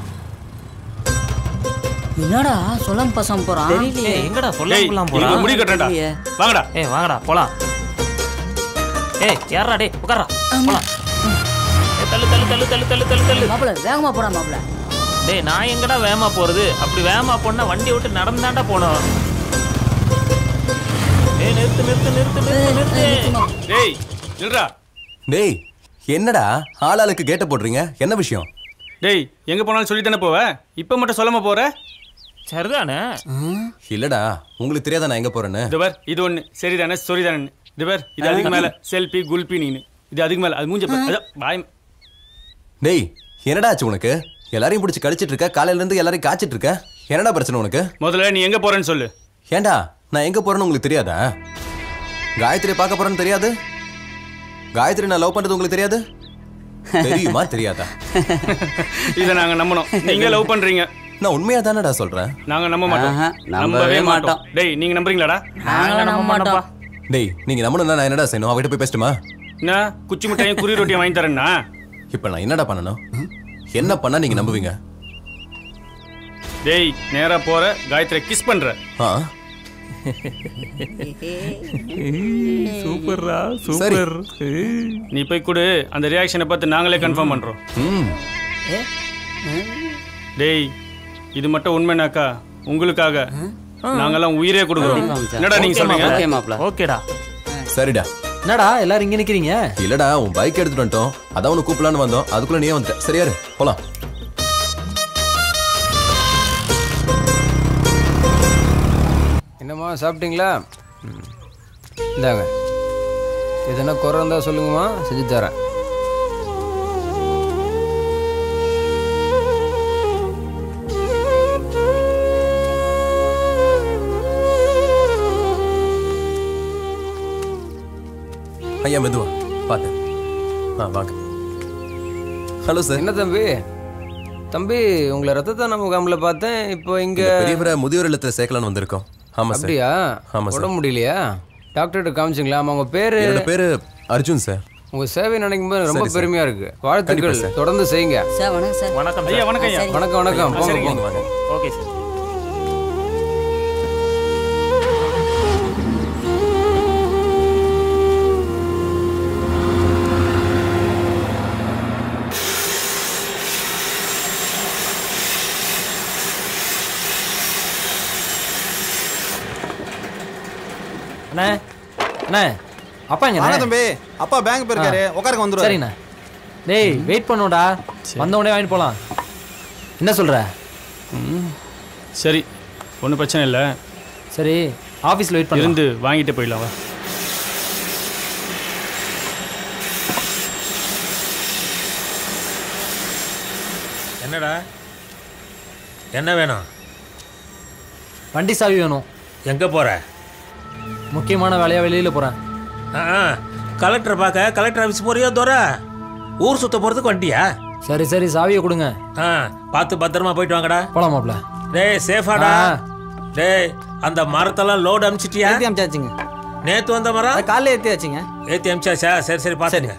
என்னடா சொல்லாம பசங்க போறான் ஏய், எங்கடா டேய், சொல்லாம இவங்க போறான் முடி கட்டுறேன்டா வாங்கடா ஏய் வாங்கடா போலாம் ஏய் யாரா டேய் உட்கார்றா போலாம் ஏய் தள்ளு தள்ளு தள்ளு தள்ளு தள்ளு தள்ளு தள்ளு மாப்பிள வேகமா போடா மாப்பிள டேய் நான் எங்கடா வேகமா போறது அப்படி வேகமா போனா வண்டி விட்டு நடந்தாண்டா போனோம் ஏய் நிறுத்து நிறுத்து நிறுத்து நிறுத்து நிறுத்து டேய் நில்றா டேய் என்னடா ஆளாளுக்கு கேட்ட போடுறீங்க என்ன விஷயம் டேய் எங்க போனாலும் சொல்லி தானே போவ இப்போ மட்டும் சொல்லாம போற சரிதானே இல்லடா உங்களுக்கு தெரியாதா நான் எங்க போறேன்னு இது பார் இது ஒண்ணு சரிதானே சரிதானே இது பார் இது அதுக்கு மேல செல்ஃபி குல்பி நீனு இது அதுக்கு மேல அது மூஞ்ச பார். அதான், பாய் டேய் என்னடா ஆச்சு உனக்கு எல்லாரையும் பிடிச்சி கடிச்சிட்டு இருக்க காலையில இருந்து எல்லாரையும் காய்ச்சிட்டு இருக்க என்னடா பிரச்சனை உனக்கு முதல்ல நீ எங்க போறேன்னு சொல்லு ஏன்டா நான் எங்க போறேன்னு உங்களுக்கு தெரியாதா காயத்ரி பார்க்க போறேன்னு தெரியாது காயத்ரி நான் லவ் பண்றது உங்களுக்கு தெரியாது தெரியுமா தெரியாதா இதை நாங்க நம்பணும் நீங்க லவ் பண்றீங்க நான் உண்மையா தானடா சொல்றேன் நாங்க நம்ப மாட்டோம் ஆஹா, நம்பவே மாட்டோம். டேய் நீங்க நம்புறீங்களாடா நாங்களும் நம்ப மாட்டோம் டேய் நீங்க நம்பணும்னா நான் என்னடா செய்யணும் அவகிட்ட போய் பேசட்டுமா என்ன குச்சி மிட்டாயும் குறி ரொட்டியும் வாங்கி தரேன்னா இப்போ நான் என்னடா பண்ணணும் என்ன பண்ணா நீங்க நம்புவீங்க டேய் நேரா போற காயத்ரி கிஸ் பண்ற ஆ சூப்பர்ரா சூப்பர். நீ போய் கொடு அந்த ரியாக்ஷனை பார்த்து நாங்களே கன்ஃபார்ம் பண்றோம் ம் டேய் இது மட்டும் உண்மைனாக்கா உங்களுக்காக நாங்கெல்லாம் உயிரே கொடுக்குறோம் கண்டிப்பா மச்சான். என்னடா நீங்க ஓகே சொல்றீங்க மாப்ள, ஓகே மாப்ள. ஓகேடா சரிடா என்னடா எல்லாரும் இங்க நிக்கிறீங்க இல்லடா உன் பைக் எடுத்துட்டு வந்துட்டோம் அதான் உனக்கு கூப்பிடலான்னு வந்தோம் அதுக்குள்ள நீயே வந்துட்ட சரியாரு போலாம் என்னம்மா சாப்பிட்டீங்களா ம். இந்தாங்க எதுனா குறை இருந்தால் சொல்லுங்கம்மா செஞ்சு தரேன் ஐயா மெதுவா பார்த்தேன் ஆ வாங்க ஹலோ சார் என்ன தம்பி தம்பி உங்களை ரத்த தான முகாமில் பார்த்தேன் இப்போ இங்கே இங்க பெரியவரை முதியோர் இல்லத்துல சேர்க்கலாம்னு வந்திருக்கோம் ஆமா சார் அப்படியா ஆமா சார் உடம்பு முடியலையா டாக்டர்கிட்ட காமிச்சிங்களா ஆமா உங்க பேரு என்னோட பேரு அர்ஜுன் சார் உங்க சேவை நினைக்கும் போது ரொம்ப சரி, சார். பெருமையா இருக்கு கண்டிப்பா, வாழ்த்துக்கள் சார். தொடர்ந்து செய்யுங்க சார் வணக்கம் சார் வணக்கம் ஐயா வணக்கம் ஐயா வணக்கம் வணக்கம் போங்க சரிங்க. போங்க வாங்க ஓகே சார் அண்ணே அண்ணே அப்பா வாங்க இங்க தம்பி அப்பா பேங்க் போயிருக்காரு உட்காருங்க வந்துருவாரு சரிண்ணே டேய் வெயிட் பண்ணுடா வந்த உடனே வாங்கிட்டு போலாம் என்ன சொல்ற ம். சரி ஒன்றும் பிரச்சனை இல்லை சரி ஆஃபீஸில் வெயிட் பண்ணு இருந்து வாங்கிட்டு போயிடலாம் வா என்னடா என்ன வேணும் வண்டி சாவி வேணும் எங்கே போற முக்கியமான வேலையாக வெளியில் போகிறேன் ஆ கலெக்டரை பார்க்க கலெக்டர் ஆஃபீஸ் போறியா தோற ஊர் சுத்த போகிறதுக்கு வண்டியா சரி சரி சாவியை கொடுங்க ஆ பார்த்து பத்திரமா போயிட்டு வாங்கடா போலாம் மாப்ள டேய் சேஃபாடா ஆ. டேய் அந்த மரத்தெல்லாம் லோடு அமிச்சிட்டியா ஏற்றி அமிச்சாச்சுங்க நேத்து வந்த மரம் காலைல ஏற்றியாச்சுங்க ஏத்தி அமிச்சாச்சா சரி சரி பார்த்துங்க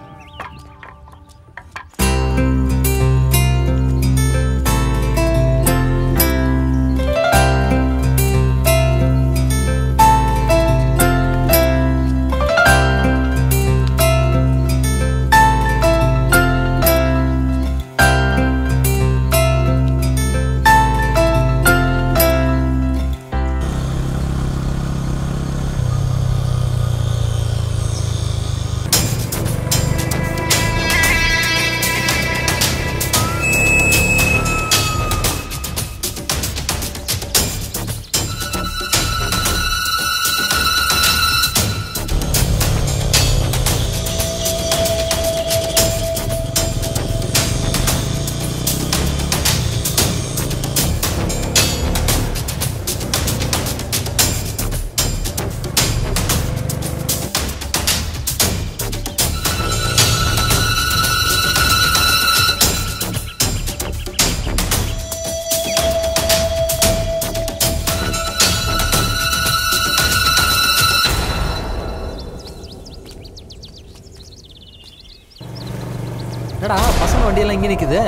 என்னடா பசங்க வண்டியெல்லாம் இங்கே நிற்குது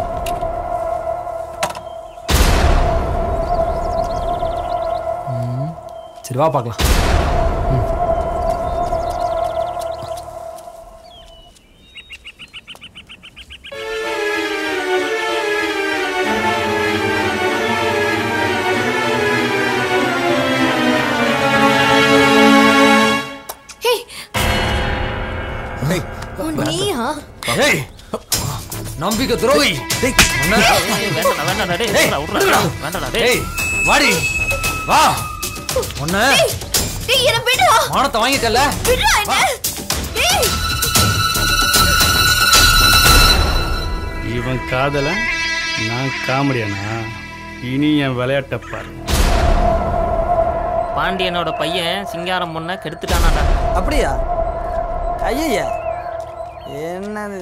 ம், சரி வா பார்க்கலாம் ம். ஹே டேய் ஓ, நீயா ஏய் நம்பிக்கை துரோகி உன்னை- வேண்டாடா வேண்டாடா டேய் ஏய், விட்றா, விடுடா. வேண்டாடா டேய் ஏய் வாடி வா உன்னை டேய் என்ன விடுடா மானத்தை வாங்கிட்டல விடுடா என்ன டேய் இவன் காதல நான் காமெடியானா இனி என் விளையாட்டை பாரு பாண்டியனோட பையன் சிங்காரம் பொண்ணை கெடுத்துட்டானாடா அப்படியா ஐயா என்னது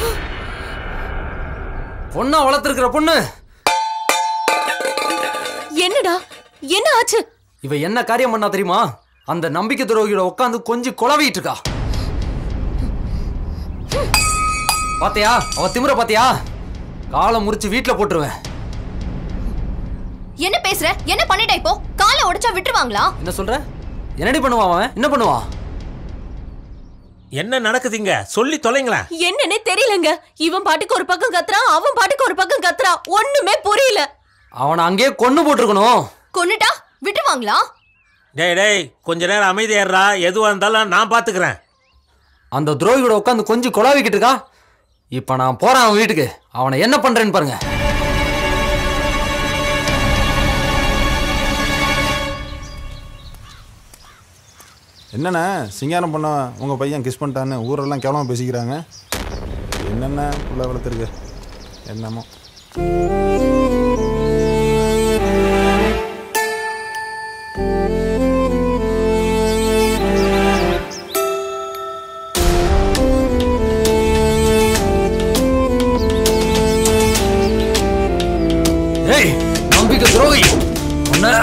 பொண்ணா வளர்த்துருக்கிற பொண்ணு என்ன ஆச்சு இவ என்ன காரியம் பண்ணா தெரியுமா அந்த நம்பிக்கை துரோகியோட உட்காந்து கொஞ்சம் குழவிட்டு இருக்கா பாத்தியா அவ திமிர பாத்தியா காலை முறிச்சு வீட்டுல போட்டுருவேன் என்ன பேசுற என்ன பண்ணிட்ட இப்போ காலை உடைச்சா விட்டுருவாங்களா என்ன சொல்ற என்னடி பண்ணுவான் அவன் என்ன பண்ணுவான் என்ன நடக்குதுங்க சொல்லி தொலைங்களேன் என்னன்னே தெரியலங்க இவன் பாட்டுக்கு ஒரு பக்கம் கத்துறான் அவன் பாட்டுக்கு ஒரு பக்கம் கத்துறான் ஒண்ணுமே புரியல அவனை அங்கேயே கொன்னு போட்டிருக்கணும் கொன்னுட்டா விட்டுருவாங்களா டேய் டேய் கொஞ்ச நேரம் அமைதியாடுறா எதுவாக இருந்தாலும் நான் பார்த்துக்கிறேன் அந்த துரோகியோட உட்காந்து கொஞ்சம் குழாவிக்கிட்டு இருக்கா இப்ப நான் போறேன் அவன் வீட்டுக்கு அவனை என்ன பண்றேன்னு பாருங்க என்னண்ணே சிங்காரம் பண்ண உங்கள் பையன் கிஸ் பண்ணிட்டான்னு ஊரெல்லாம் கேவலமாக பேசிக்கிறாங்க என்னென்ன உள்ள வளர்த்துருக்கு என்னமோ ஏய் நம்பிக்கை துரோகி உன்னை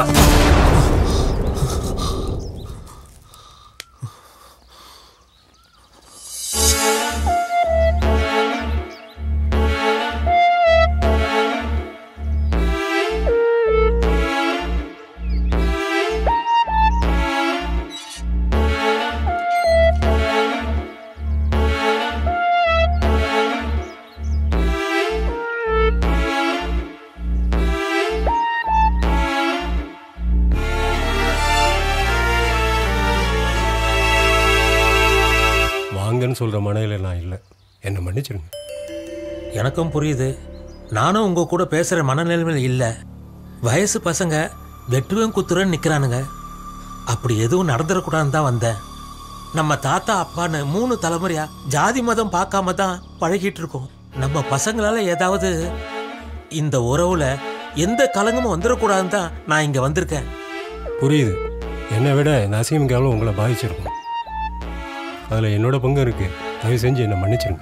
வாங்கன்னு சொல்கிற மனையில் நான் இல்லை என்னை மன்னிச்சிருங்க எனக்கும் புரியுது நானும் உங்க கூட பேசுற மனநிலைமையில் இல்லை வயசு பசங்க வெட்டுவேன் குத்துறேன்னு நிற்கிறானுங்க அப்படி எதுவும் நடந்துடக்கூடாதுன்னு தான் வந்தேன் நம்ம தாத்தா அப்பான்னு மூணு தலைமுறையா ஜாதி மதம் பார்க்காம தான் பழகிட்டு இருக்கோம் நம்ம பசங்களால ஏதாவது இந்த உறவுல எந்த கலங்கமும் வந்துடக்கூடாதுன்னு தான் நான் இங்க வந்திருக்கேன் புரியுது என்னை விட நசீம் கேவலம் உங்களை பாதிச்சிருக்கும் அதில் என்னோட பங்கு இருக்கு தயவு செஞ்சு என்னை மன்னிச்சிருங்க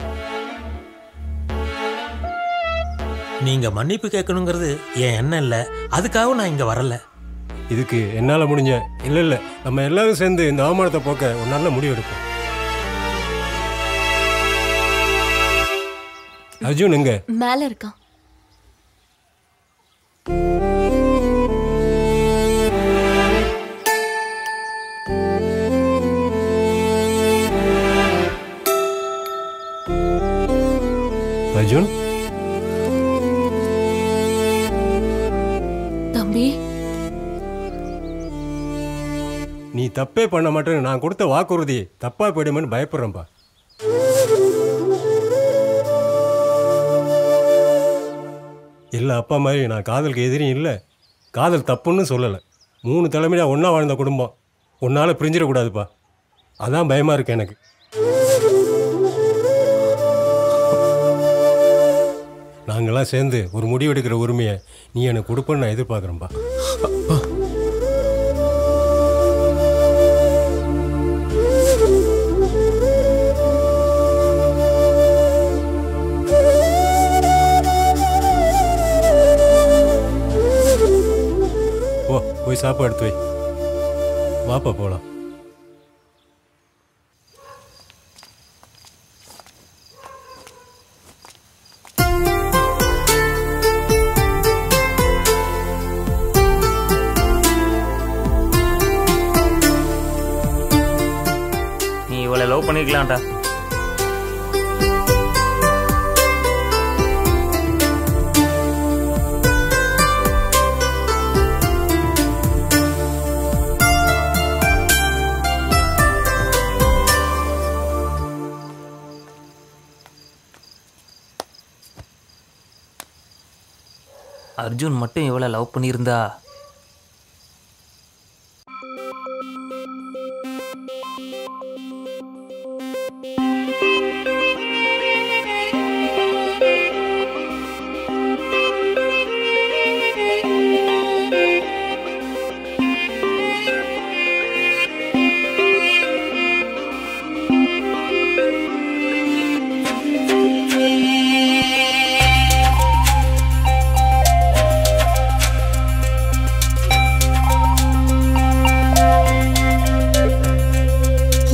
நீங்க மன்னிப்பு கேட்கணுங்கிறது என் எண்ணம் இல்லை அதுக்காக நான் இங்க வரல இதுக்கு என்னால் முடிஞ்ச இல்லை இல்லை நம்ம எல்லாரும் சேர்ந்து இந்த அவமானத்தை போக்க ஒரு நல்ல முடிவு எடுப்போம் அர்ஜுன் எங்க மேல இருக்கான் அர்ஜுன் தம்பி நீ தப்பே பண்ண மாட்டேன்னு நான் கொடுத்த வாக்குறுதி தப்பா போயிடுமேன்னு பயப்படுறேன்ப்பா இல்லை அப்பா மாதிரி நான் காதலுக்கு எதிரியும் இல்லை காதல் தப்புன்னு சொல்லலை மூணு தலைமையாக ஒன்றா வாழ்ந்த குடும்பம் உன்னால் பிரிஞ்சிடக்கூடாதுப்பா அதான் பயமாக இருக்கு எனக்கு நாங்கள்லாம் சேர்ந்து ஒரு முடிவெடுக்கிற உரிமையை நீ எனக்கு கொடுப்பேன்னு நான் எதிர்பார்க்குறேன்ப்பா ஓ போய் சாப்பாடு எடுத்து வை வாப்பா போகலாம் நீ இவளை லவ் பண்ணிருக்கலாம்டா அர்ஜுன் மட்டும் இவளை லவ் பண்ணியிருந்தா ஆ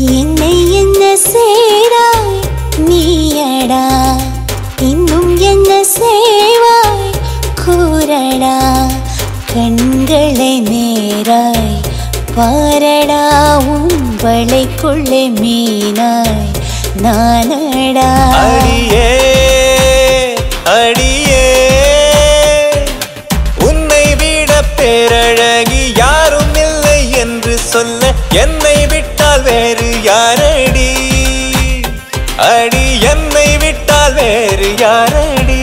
என்னை என்ன செய்தாய் நீயடா இன்னும் என்ன செய்வாய் கூறடா கண்களை நேராய் பாரடா உம்பளைக்குள்ளே மீனாய் நானடா அடியே அடியே உன்னை விட பேரழகி யாரும் இல்லை என்று சொல்ல என்னை விட்டால் வேறு யாரடி அடி என்னை விட்டால் வேறு யாரடி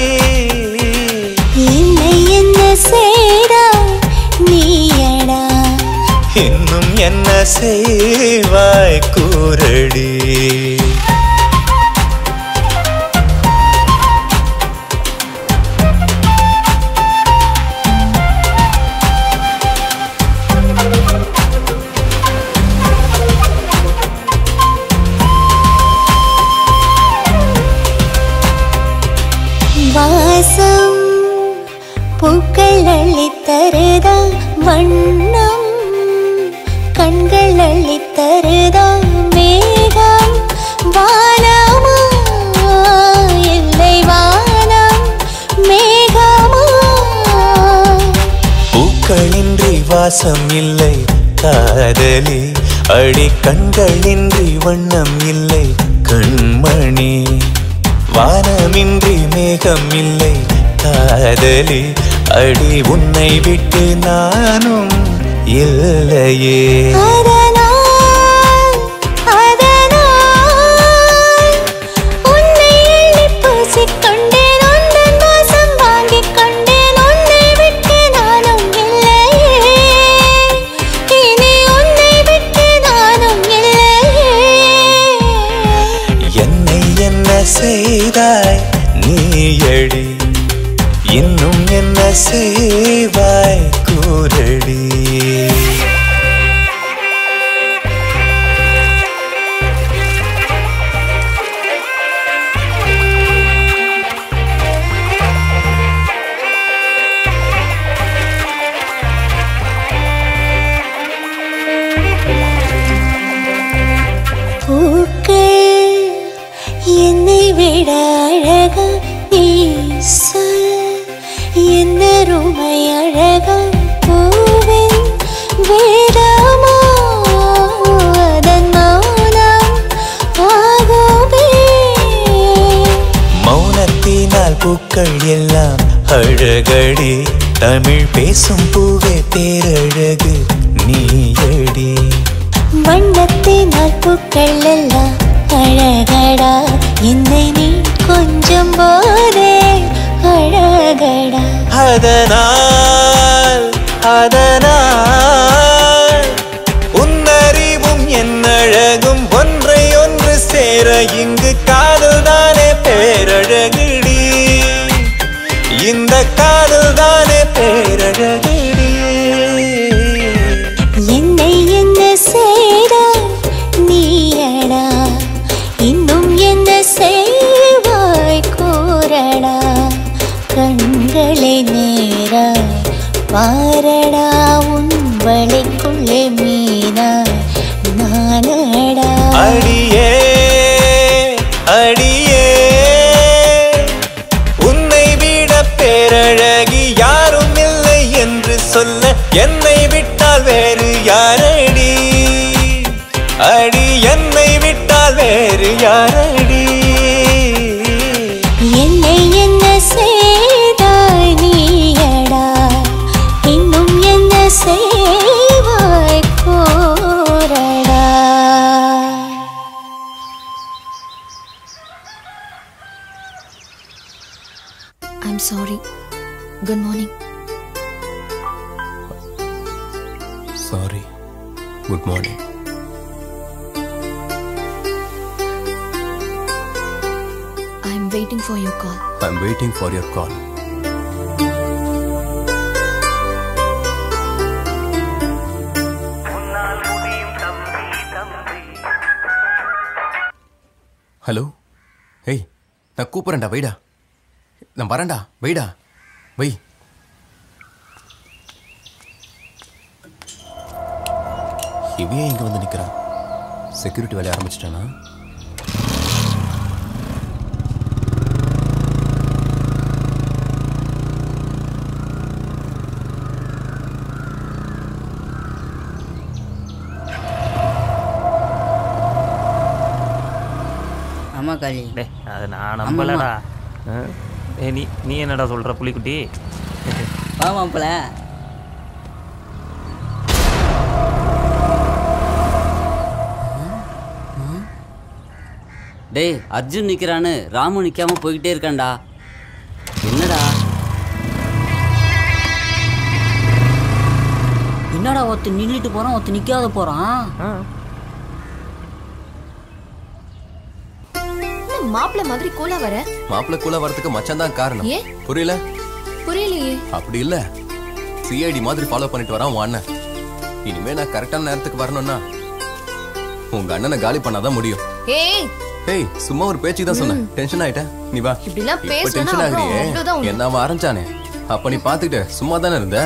என்னை என்ன செய்தாய் நீயடா இன்னும் என்ன செய்வாய் கூரடி வாசம் பூக்கள் அள்ளித்தருதா வண்ணம் கண்கள் அள்ளித்தருதா மேகம் வானமா இல்லை வானம் மேகமா பூக்களின்றி வாசம் இல்லை காதலி அடி கண்களின்றி வண்ணம் இல்லை கண்மணி வானமின்றி மேகம் இல்லை காதலி அடி உன்னை விட்டு நானும் இல்லையே அதனால் அதனால் உன்னை அள்ளிப் பூசிக்கொண்டேன் உந்தன் வாசம் வாங்கிக் கொண்டேன் உன்னை விட்டு நானும் இல்லையே இனி உன்னை விட்டு நானும் இல்லையே என்னை என்ன செய்தாய் நீயடி இன்னும் என்ன செய்வாய் கூரடி பூக்கள் என்னை விட அழகா நீ சொல் என்ன ரூமை அழகா பூவின் வேதமோ அதன் மௌனம் ஆகுமே மௌனத்தினால் பூக்கள் எல்லாம் அழகடி தமிழ் பேசும் பூவே பேரழகு நீயடி வண்ணத்தினால் பூக்கள் எல்லாம் அழகடா என்னை நீ கொஞ்சம் போதே அழகடா அதனால் அதனால் உன்னறிவும் என் அழகும் ஒன்றை ஒன்று சேர இங்கு காதல் தானே பேரழகுடி இந்த காதல் தானே பேரழகுடி என்னை என்ன செய்தாய் நீயடா இன்னும் என்ன செய்வாய் கூறடா கண்களை நேராய் பாரடா உன் வழிக்குள்ளே மீனாய் நானடா அடியே அடியே உன்னை விட பேரழகி யாரும் இல்லை என்று சொல்ல என்னை விட்டால் வேறு யாரடி அடி என்னை விட்டால் வேறு யாரடி என்னை என்ன செய்தாய் நீயடா இன்னும் என்ன செய்வாய் கூறடா I'm sorry. Good morning. Sorry good morning I'm waiting for your call. I am waiting for your call hello ஏய் நான் கூப்பிட்றேன்டா வைடா நான் வரேன்டா வைடா வை இவையே இங்க வந்து நிக்கிறான் செக்யூரிட்டி வேலைய ஆரம்பிச்சிட்டானா ஆமா காளி டேய் அது நான் நம்பலடா ஆ? ஏய் நீ நீ என்னடா சொல்ற புலிக்குட்டி வா மாப்பிள டேய் அர்ஜுன் நிக்கிறான்னு ராமு நிக்காம போய்கிட்டே இருக்கான்டா என்னடா என்னடா ஒருத்த நின்றுட்டு போறான் ஒருத்த நிக்காத போறான் என்ன மாப்பிள்ள மாதிரி கூலா வர மாப்பிள்ள கூட வரதுக்கு மச்சான் தான் காரணம் ஏன் புரியல புரியலையே அப்படி இல்ல சிஐடி மாதிரி ஃபாலோ பண்ணிட்டு வரான் உன் அண்ணன் இனிமே நான் கரெக்டான நேரத்துக்கு வரணும்னா உங்க அண்ணனை காலி பண்ணாதான் முடியும் ஏய் ஏய் சும்மா ஒரு பேச்சு தான் சொன்னேன் டென்ஷன் ஆயிட்டேன் நீ வா இப்படிலாம் இப்ப பேசுனா டென்ஷன் அப்புறம் ஆகுறியே அவ்வளவுதான் உனக்கு. என்ன அவன் ஆரம்பிச்சானே அப்ப நீ பாத்துக்கிட்டு சும்மா தானே இருந்த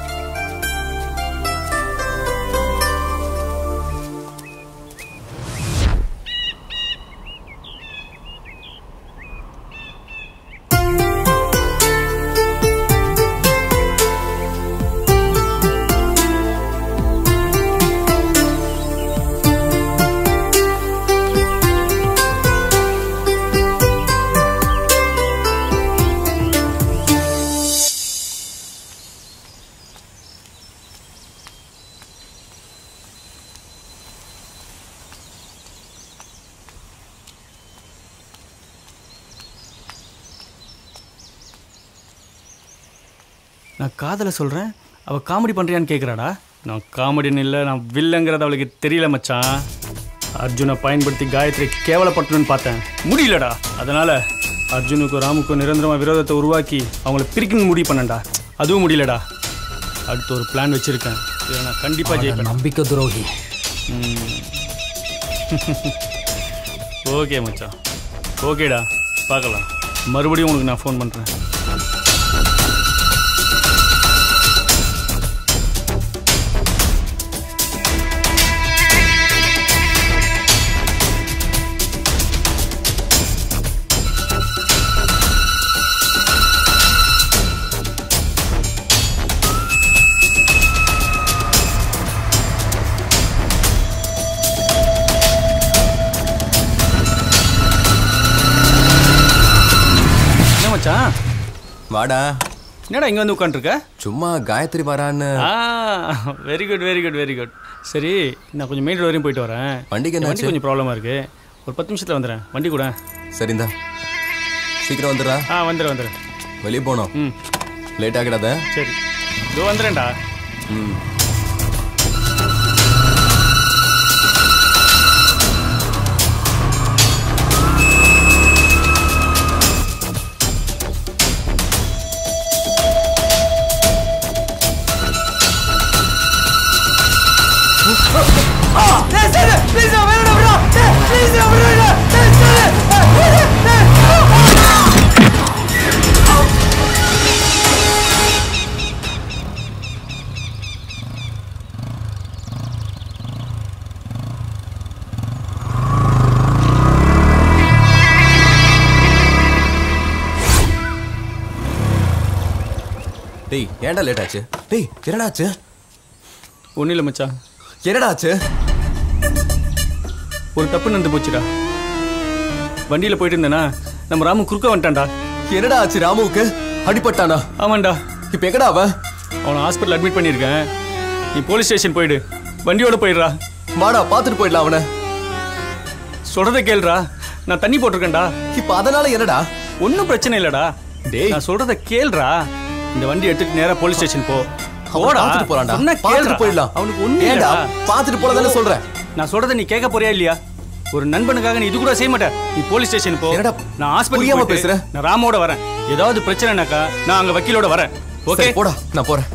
நான் காதலை சொல்கிறேன் அவள் காமெடி பண்ணுறியான்னு கேட்குறாடா நான் காமெடின்னு இல்லை நான் வில்லங்கிறது அவளுக்கு தெரியல மச்சான் அர்ஜுனை பயன்படுத்தி காயத்ரி கேவலப்பட்டணும்னு பார்த்தேன் முடியலடா அதனால் அர்ஜுனுக்கும் ராமுக்கும் நிரந்தரமாக விரோதத்தை உருவாக்கி அவங்கள பிரிக்கணும்னு முடிவு பண்ணேன்டா அதுவும் முடியலடா அடுத்து ஒரு பிளான் வச்சுருக்கேன் இதை நான் கண்டிப்பாக ஜெயிப்பேன் நம்பிக்கை துரோகி ஓகே மச்சான் ஓகேடா பார்க்கலாம் மறுபடியும் உனக்கு நான் ஃபோன் பண்ணுறேன் என்ன மச்சான் வாடா என்னடா இங்கே வந்து உட்காந்துருக்க சும்மா காயத்ரி வரான்னு ஆ very good very good very good சரி நான் கொஞ்சம் மெயின் ரோடு வரையும் போயிட்டு வரேன் வண்டிக்கு இந்த என்னாச்சு? வண்டி கொஞ்சம் ப்ராப்ளமாக இருக்கு ஒரு பத்து நிமிஷத்தில் வந்துடுறேன் வண்டி கூட சரிந்தா சீக்கிரம் வந்துடுறா ஆ வந்துடுறேன் வந்துடுறேன் வெளியே போனோம் ம் லேட் ஆகிடாத சரி இதோ வந்துடுறேன்டா ம் டேய் ஏன்டா லேட் ஆச்சு டேய் என்னடா ஆச்சு ஒன்றும் இல்லை மச்சான் என்னடா ஆச்சு ஒரு தப்பு நடந்து போச்சுடா வண்டியில் போயிட்டு இருந்தேனா நம்ம ராமு குறுக்க வந்துட்டான்டா என்னடா ஆச்சு ராமுவுக்கு அடிபட்டானா ஆமாண்டா இப்போ எங்கடா அவன் அவனை ஹாஸ்பிட்டல் அட்மிட் பண்ணியிருக்கேன் நீ போலீஸ் ஸ்டேஷன் போயிடு வண்டியோட போயிடுறா வாடா பார்த்துட்டு போயிடலாம் அவனை சொல்றத கேளுடா நான் தண்ணி போட்டிருக்கேன்டா இப்போ அதனால என்னடா ஒன்றும் பிரச்சனை இல்லடா டேய் நான் சொல்றத கேளுடா இந்த வண்டி எடுத்துட்டு நேரா போலீஸ் ஸ்டேஷன் போ போடா பார்த்துட்டு போலாம்டா. சொன்னா பார்த்துட்டு கேளுடா. போயிடலாம். அவனுக்கு ஒண்ணு ஏன்டா? இல்லடா பார்த்துட்டு போல தானே சொல்றேன். நான் சொல்றத நீ கேட்க போறியா இல்லையா ஒரு நண்பனுக்காக நீ இது கூட செய்ய மாட்ட நீ போலீஸ் ஸ்டேஷன் போ நான் ஹாஸ்பிட்டல் புரியாம பேசுற பேசுற? நான் ராமோட வரேன் ஏதாவது பிரச்சனைனாக்கா நான் அங்க வக்கீலோட வரேன் ஓகே சரி, போடா நான் போறேன்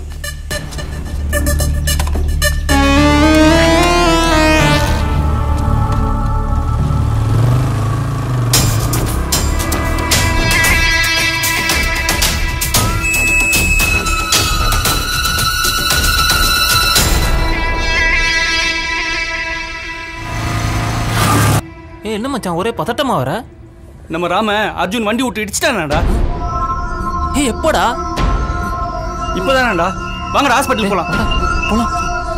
ஏய் என்ன மச்சான் ஒரே பதட்டமா வர நம்ம ராம அர்ஜுன் வண்டி விட்டு இடிச்சிட்டானாடா ஏய் எப்போடா இப்போதானடா வாங்கடா ஹாஸ்பிட்டல் போலாம் போலாம்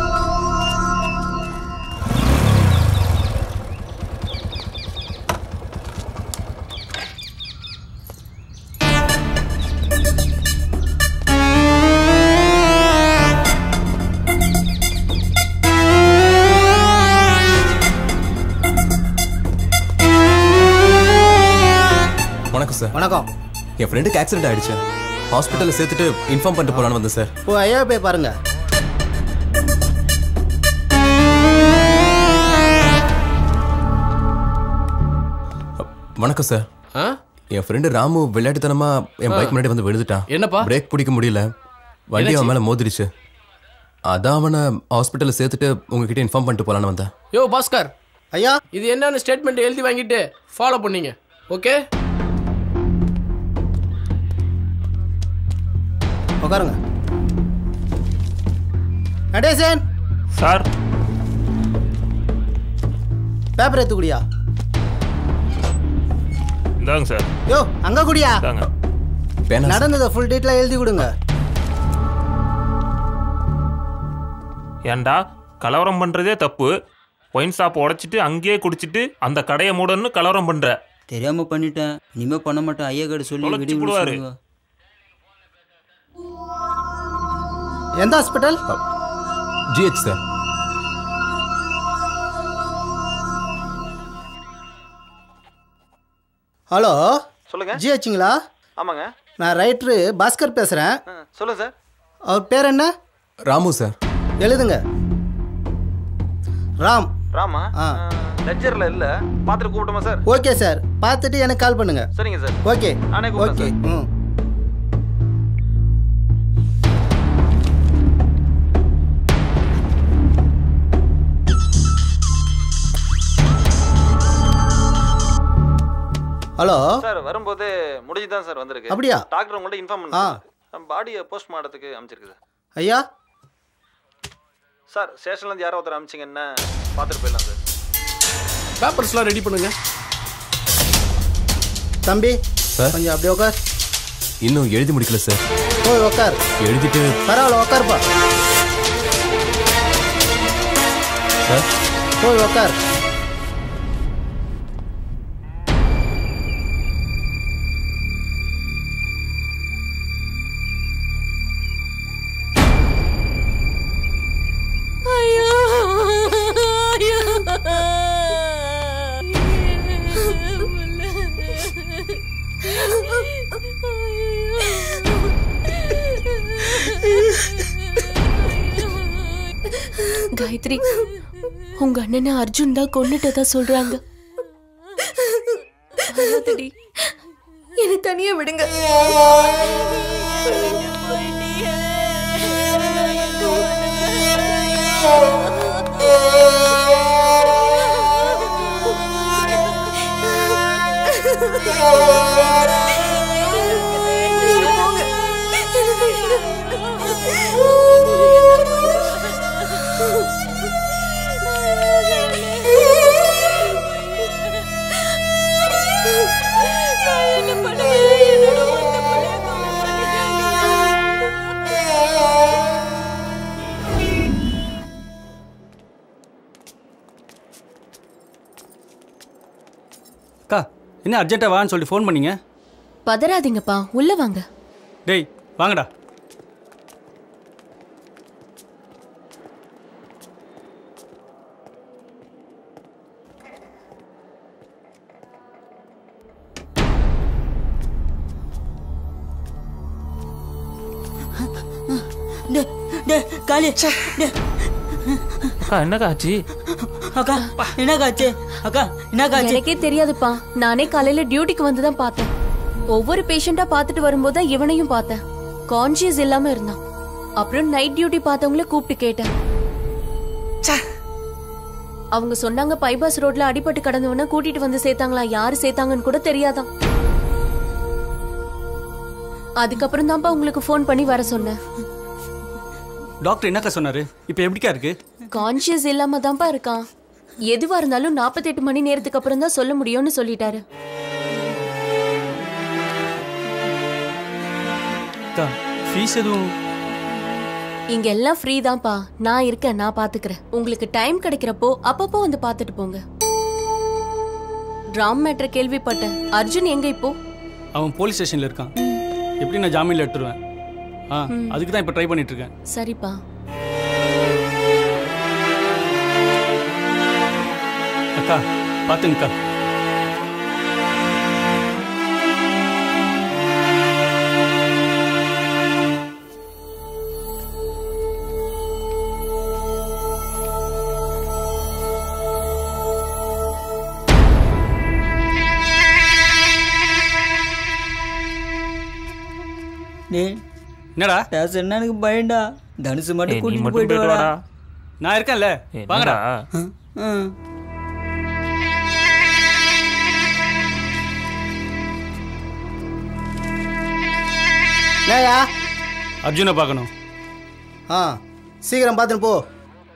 வணக்கம் சார் வணக்கம் என் ஃப்ரெண்டுக்கு ஆக்சிடென்ட் ஆயிடுச்சு ஹாஸ்பிட்டலில் சேர்த்துட்டு இன்ஃபார்ம் பண்ணிட்டு போலான்னு வந்தேன் சார் ஓ ஐயா போய் பாருங்க வணக்கம் சார் ஆ என் ஃப்ரெண்டு ராமு விளையாட்டுத்தனமா என் ஆ. பைக் முன்னாடி வந்து விழுந்துட்டான் என்னப்பா? பிரேக் பிடிக்க முடியல வண்டி அவன் என்னாச்சு? மேல மோதிடுச்சு அதான் அவனை ஹாஸ்பிட்டலில் சேர்த்துட்டு உங்ககிட்ட இன்ஃபார்ம் பண்ணிட்டு போலான்னு வந்தேன் யோ பாஸ்கர் ஐயா இது என்னன்னு ஸ்டேட்மெண்ட் எழுதி வாங்கிட்டு ஃபாலோ பண்ணீங்க ஓகே உட்காருங்க நடேசன் சார் பேப்பர் எடுத்து குடியா இந்தாங்க சார் யோ அங்க குடியா இந்தாங்க நடந்ததை ஃபுல் டீட்டெயிலாக எழுதி கொடுங்க ஏன்டா கலவரம் பண்றதே தப்பு ஒயின் ஷாப் உடைச்சிட்டு அங்கேயே குடிச்சிட்டு அந்த கடையை மூடன்னு கலவரம் பண்ற தெரியாம பண்ணிட்டேன் இனிமே பண்ண மாட்டேன் ஐயா கிட்ட சொல்லி தொலைச்சு விடி போடுவாரு. எந்த ஹாஸ்பிட்டல் ஜிஹெச் சார் ஹலோ சொல்லுங்க ஜிஹெச்சுங்களா ஆமாங்க நான் ரைட்ரு பாஸ்கர் பேசுகிறேன் சொல்லுங்க சார் அவர் பேர் என்ன ராமு சார் எழுதுங்க ராம் ராமா ஆ லெஜரில் இல்லை பார்த்துட்டு கூப்பிட்டுமா சார் ஓகே சார் பார்த்துட்டு எனக்கு கால் பண்ணுங்க சரிங்க சார் ஓகே நானே ஓகே கூப்பிட்டேன் ம் ஹலோ சார் வரும்போது முடிஞ்சு தான் சார் வந்திருக்கு அப்படியா? டாக்டர் உங்கள்ட்ட இன்ஃபார்ம் ஆ. பண்ணாங்க பாடியை போஸ்ட் மார்ட்டத்துக்கு அமைச்சிருக்கு சார் ஐயா சார் ஸ்டேஷன்லேருந்து யாரோ ஒருத்தர் அமிச்சிங்க என்ன பார்த்துட்டு போயிடலாம் சார் பேப்பர்ஸ்லாம் ரெடி பண்ணுங்க தம்பி சார் கொஞ்சம் அப்படியே உட்கார் இன்னும் எழுதி முடிக்கல சார் போய் உட்கார் எழுதிட்டு பரவாயில்ல உட்காருப்பா சார் போய் உட்கார் காயத்ரி உங்க அண்ணனை அர்ஜுன் தான் கொன்னுட்டதா சொல்றாங்க அழாதடி. என்னை தனியா விடுங்க அக்கா என்ன அர்ஜென்ட்டாக வான்னு சொல்லிட்டு ஃபோன் பண்ணீங்க பதறாதீங்கப்பா உள்ள வாங்க டேய் வாங்கடா காலி அக்கா என்னக்கா ஆச்சு அக்கா என்னக்கா ஆச்சு அக்கா என்னக்கா ஆச்சு எனக்கே தெரியாதுப்பா நானே காலையில டியூட்டிக்கு வந்து தான் பார்த்தேன் ஒவ்வொரு பேஷண்டா பார்த்துட்டு வரும்போது தான் இவனையும் பார்த்தேன் கான்சியஸ் இல்லாம இருந்தான் அப்புறம் நைட் டியூட்டி பார்த்தவங்கள கூப்பிட்டு கேட்டேன் அவங்க சொன்னாங்க பைபாஸ் ரோட்ல அடிபட்டு கடந்தவன கூட்டிட்டு வந்து சேர்த்தாங்களா யாரு சேர்த்தாங்கன்னு கூட தெரியாதாம் அதுக்கப்புறம் தான்ப்பா உங்களுக்கு ஃபோன் பண்ணி வர சொன்னேன் டாக்டர் என்னக்கா சொன்னாரு இப்போ எப்படிக்கா இருக்கு கான்சியஸ் இல்லாம தான்ப்பா இருக்கான் எதுவா இருந்தாலும் நாற்பத்தெட்டு மணி நேரத்துக்கு அப்புறம் தான் சொல்ல முடியும்னு சொல்லிட்டாரு அக்கா ஃபீஸ் எதுவும் இங்க எல்லாம் ஃப்ரீ தான்ப்பா நான் இருக்கேன் நான் பாத்துக்கிறேன் உங்களுக்கு டைம் கிடைக்கிறப்போ அப்பப்போ வந்து பார்த்துட்டு போங்க ராம் மேட்டர் கேள்விப்பட்டேன் அர்ஜுன் எங்க இப்போ அவன் போலீஸ் ஸ்டேஷனில் இருக்கான் எப்படி நான் ஜாமீனில் எடுத்துருவேன் ஆ ம். அதுக்கு தான் இப்போ ட்ரை பண்ணிட்டு இருக்கேன் சரிப்பா அக்கா பார்த்துங்கக்கா டேய் என்னடா பேச என்ன எனக்கு பயம்டா தனுசு ஏய், மட்டும் நீ கூட்டிட்டு மட்டும் போயிட்டு போயிட்டு வாடா வாடா. நான் இருக்கேன்ல வாங்கடா ம். என்னய்யா அர்ஜுனை பார்க்கணும் ஆ சீக்கிரம் பார்த்துன்னு போ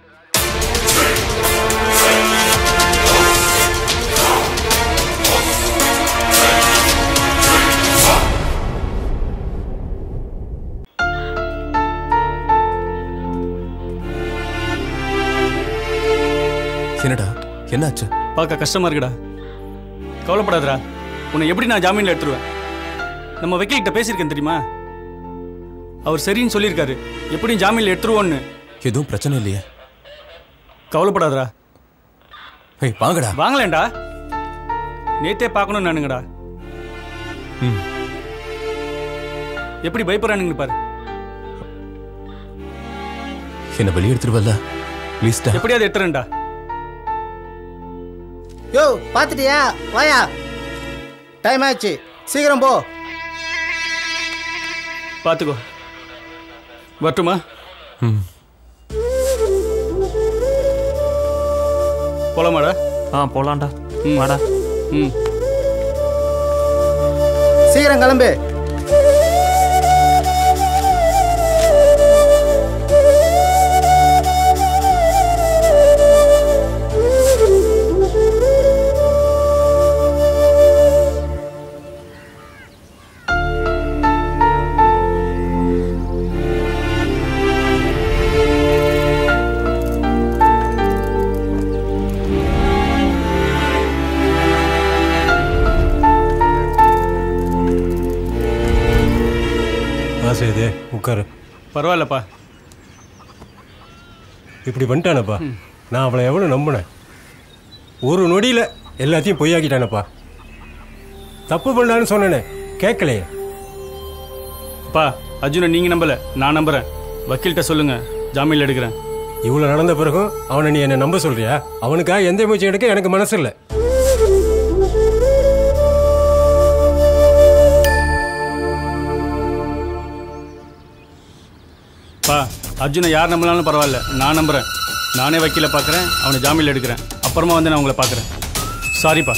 என்னடா என்னாச்சு பார்க்க கஷ்டமா இருக்குடா கவலைப்படாதடா உன்னை எப்படி நான் ஜாமீனில் எடுத்துருவேன் நம்ம வக்கீல்கிட்ட பேசியிருக்கேன் தெரியுமா அவர் சரின்னு சொல்லியிருக்காரு எப்படியும் ஜாமீனில் எடுத்துருவோன்னு எதுவும் பிரச்சனை இல்லையே கவலைப்படாதடா ஏய் வாங்கடா வாங்கலேன்டா நேத்தே பார்க்கணும்னு நானுங்கடா ம் எப்படி பயப்படுறானுங்க பாரு என்ன வெளியே எடுத்துருவல்ல ப்ளீஸ்டா எப்படியாவது எடுத்துறேன்டா யோ பார்த்துட்டியா வாயா டைம் ஆச்சு சீக்கிரம் போ பார்த்துக்கோ வரட்டுமா ம் போலாமாடா ஆ போலாம்டா வாடா ம் சீக்கிரம் கிளம்பு ஆசை இது உட்காரு பரவாயில்லப்பா இப்படி பண்ணிட்டானப்பா நான் அவளை எவ்வளோ நம்பினேன் ஒரு நொடியில் எல்லாத்தையும் பொய்யாக்கிட்டானப்பா தப்பு பண்ணான்னு சொன்னேனே கேட்கலையே அப்பா அர்ஜுனை நீங்க நம்பல நான் நம்புறேன் வக்கீல்கிட்ட சொல்லுங்க ஜாமீன்ல எடுக்கிறேன் இவ்வளோ நடந்த பிறகும் அவனை நீ என்னை நம்ப சொல்றியா அவனுக்காக எந்த முயற்சி எடுக்க எனக்கு மனசு இல்லை பா அர்ஜுனை யார் நம்பலாலும் பரவாயில்ல நான் நம்புறேன் நானே வக்கீல பார்க்குறேன் அவனை ஜாமீன்ல எடுக்கிறேன் அப்புறமா வந்து நான் உங்களை பார்க்குறேன் சாரிப்பா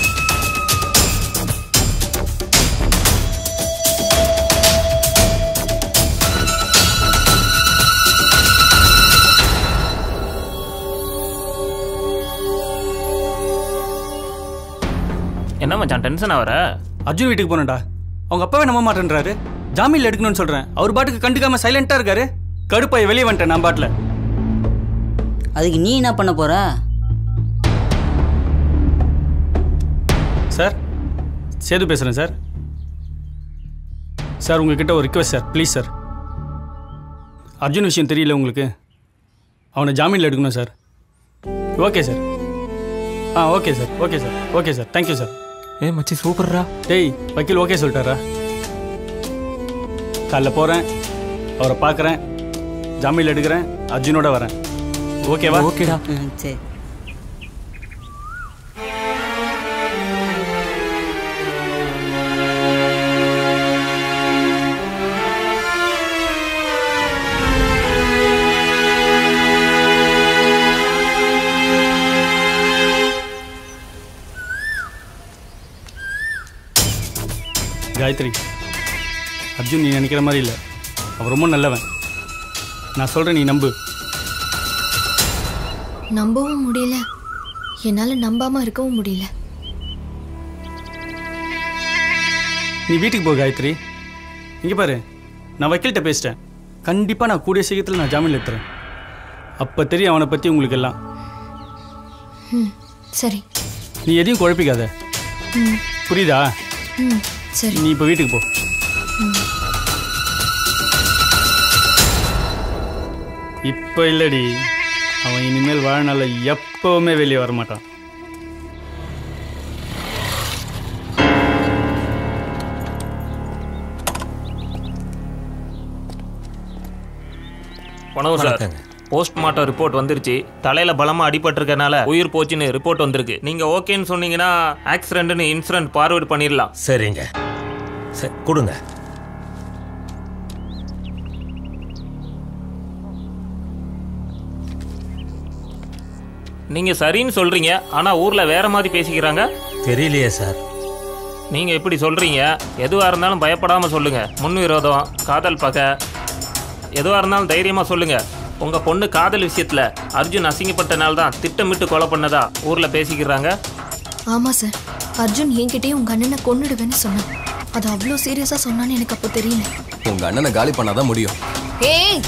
என்ன மச்சான் டென்ஷன் ஆவற அர்ஜுன் வீட்டுக்கு போனேன்டா அவங்க அப்பாவே நம்ப மாட்டேன்றாரு ஜாமீன்ல எடுக்கணும்னு சொல்றேன் அவர் பாட்டுக்கு கண்டுக்காம சைலண்டா இருக்காரு கடுப்பாய் வெளியே வந்துட்டேன் நான் பாட்டில் அதுக்கு நீ என்ன பண்ண போற சார் சேது பேசுகிறேன் சார் சார் உங்ககிட்ட ஒரு request sir please sir Arjun விஷயம் தெரியல உங்களுக்கு அவனை ஜாமீனில் எடுக்கணும் சார் ஓகே சார் ஆ okay sir okay sir okay sir thank you sir ஏ மச்சி சூப்பர்ரா டேய் வக்கீல் ஓகே சொல்லிட்டாரா காலைல போகிறேன் அவரை பார்க்குறேன் ஜாமீனில் எடுக்கிறேன் அர்ஜுனோட வரேன் ஓகேவா ஓகேடா ம், சரி காயத்ரி அர்ஜுன் நீ நினைக்கிற மாதிரி இல்லை அவன் ரொம்ப நல்லவன் நான் சொல்கிறேன் நீ நம்பு நம்பவும் முடியல என்னால நம்பாம இருக்கவும் முடியல நீ வீட்டுக்கு போ காயத்ரி இங்கே பாரு நான் வக்கீல்கிட்ட பேசிட்டேன் கண்டிப்பாக நான் கூடிய சீக்கிரத்தில் நான் ஜாமீன் எடுத்துறேன் அப்போ தெரியும் அவனை பற்றி உங்களுக்கு எல்லாம் ம் சரி நீ எதையும் குழப்பிக்காத ம் புரியுதா ம் சரி நீ இப்போ வீட்டுக்கு போ ம் இப்போ இல்லடி அவன் இனிமேல் வாழ்நாள் எப்பவுமே வெளியே வரமாட்டான் வணக்கம் சார் போஸ்ட்மார்ட்டம் ரிப்போர்ட் வந்துருச்சு தலையில பலமா அடிபட்டிருக்கனால உயிர் போச்சுன்னு ரிப்போர்ட் வந்திருக்கு நீங்க ஓகேன்னு சொன்னீங்கன்னா ஆக்சிடென்ட்னு இன்சூரன்ஸ் ஃபார்வர்ட் பண்ணிடலாம் சரிங்க சரி கொடுங்க நீங்க சரின்னு சொல்றீங்க ஆனா ஊர்ல வேற மாதிரி பேசிக்கிறாங்க தெரியலையே சார் நீங்க இப்படி சொல்றீங்க எதுவா இருந்தாலும் பயப்படாம சொல்லுங்க முன் விரோதம் காதல் பகை எதுவா இருந்தாலும் தைரியமா சொல்லுங்க உங்க பொண்ணு காதல் விஷயத்துல அர்ஜுன் அசிங்கப்பட்டனால தான் திட்டமிட்டு கொலை பண்ணதா ஊர்ல பேசிக்கிறாங்க ஆமா சார் அர்ஜுன் என்கிட்டயே உங்க அண்ணனை கொன்னுடுவேன்னு சொன்னான் அது அவ்வளோ சீரியஸா சொன்னான்னு எனக்கு அப்போ தெரியல உங்க அண்ணனை காலி பண்ணாதான் முடியும் ஏய்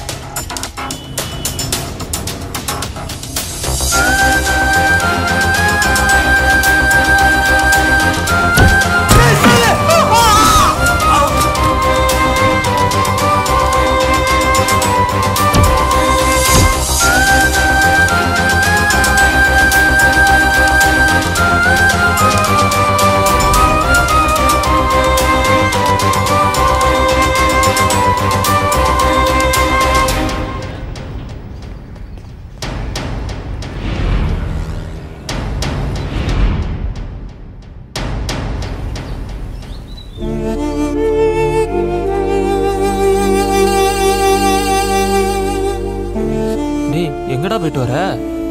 டேய் எங்கடா போயிட்டு வர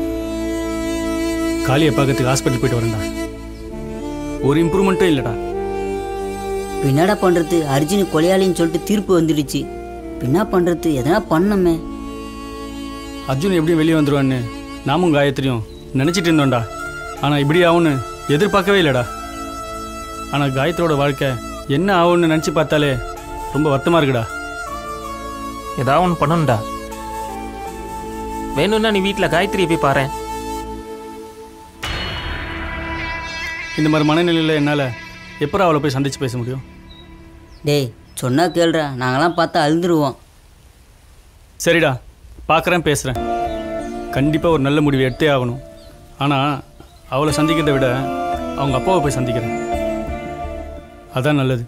காளியை பார்க்கறதுக்கு ஹாஸ்பிட்டல் போயிட்டு வரேன்டா ஒரு இம்ப்ரூவ்மெண்ட்டும் இல்லைடா இப்ப என்னடா பண்றது அர்ஜுன் கொலையாளின்னு சொல்லிட்டு தீர்ப்பு வந்துடுச்சு இப்ப என்ன பண்றது எதனா பண்ணமே அர்ஜுன் எப்படியும் வெளியே வந்துடுவான்னு நாமும் காயத்ரியும் நினச்சிட்டு இருந்தோம்டா ஆனால் இப்படி ஆகும்னு எதிர்பார்க்கவே இல்லைடா ஆனால் காயத்ரியோட வாழ்க்கை என்ன ஆகும்னு நினச்சி பார்த்தாலே ரொம்ப வருத்தமாக இருக்குடா ஏதாவது ஒன்று பண்ணணும்டா வேணும்னா நீ வீட்டில் காயத்ரியை போய் பாரேன் இந்த மாதிரி மனநிலையில் என்னால் எப்போ அவளை போய் சந்திச்சு பேச முடியும் டேய் சொன்னா கேளுடா நாங்கெல்லாம் பார்த்தா அழுந்துருவோம் சரிடா பார்க்குறேன் பேசுகிறேன் கண்டிப்பாக ஒரு நல்ல முடிவு எடுத்தே ஆகணும் ஆனால் அவளை சந்திக்கிறதை விட அவங்க அப்பாவை போய் சந்திக்கிறேன் அதான் நல்லது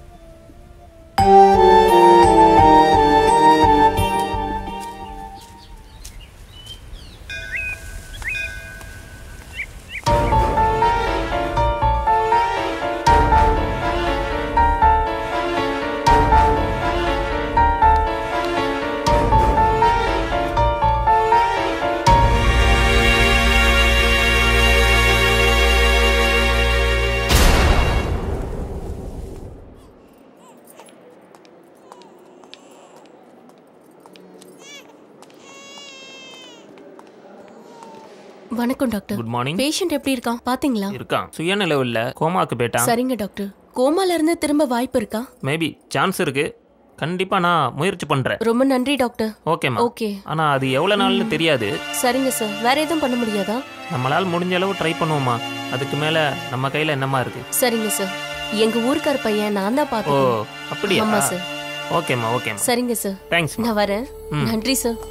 வணக்கம் டாக்டர் குட் மார்னிங் பேஷண்ட் எப்படி இருக்கான் பாத்தீங்களா இருக்கான் சுயநிலை இல்ல கோமாக்கு போயிட்டான் சரிங்க டாக்டர் கோமால இருந்து திரும்ப வாய்ப்பு இருக்கா மேபி சான்ஸ் இருக்கு கண்டிப்பா நான் முயற்சி பண்றேன் ரொம்ப நன்றி டாக்டர் ஓகேம்மா ஓகே ஆனா அது எவ்வளவு நாள்னு தெரியாது சரிங்க சார் வேற எதுவும் பண்ண முடியாதா நம்மளால முடிஞ்ச அளவு ட்ரை பண்ணுவோமா அதுக்கு மேல நம்ம கையில என்னமா இருக்கு சரிங்க சார் எங்க ஊருக்கார பையன் நான் தான் ஓ பார்த்தேன் அப்படியா ஆமா சார் ஓகேம்மா ஓகேம்மா சரிங்க சார் தேங்க்ஸ் நான் வரேன் ம். நன்றி சார்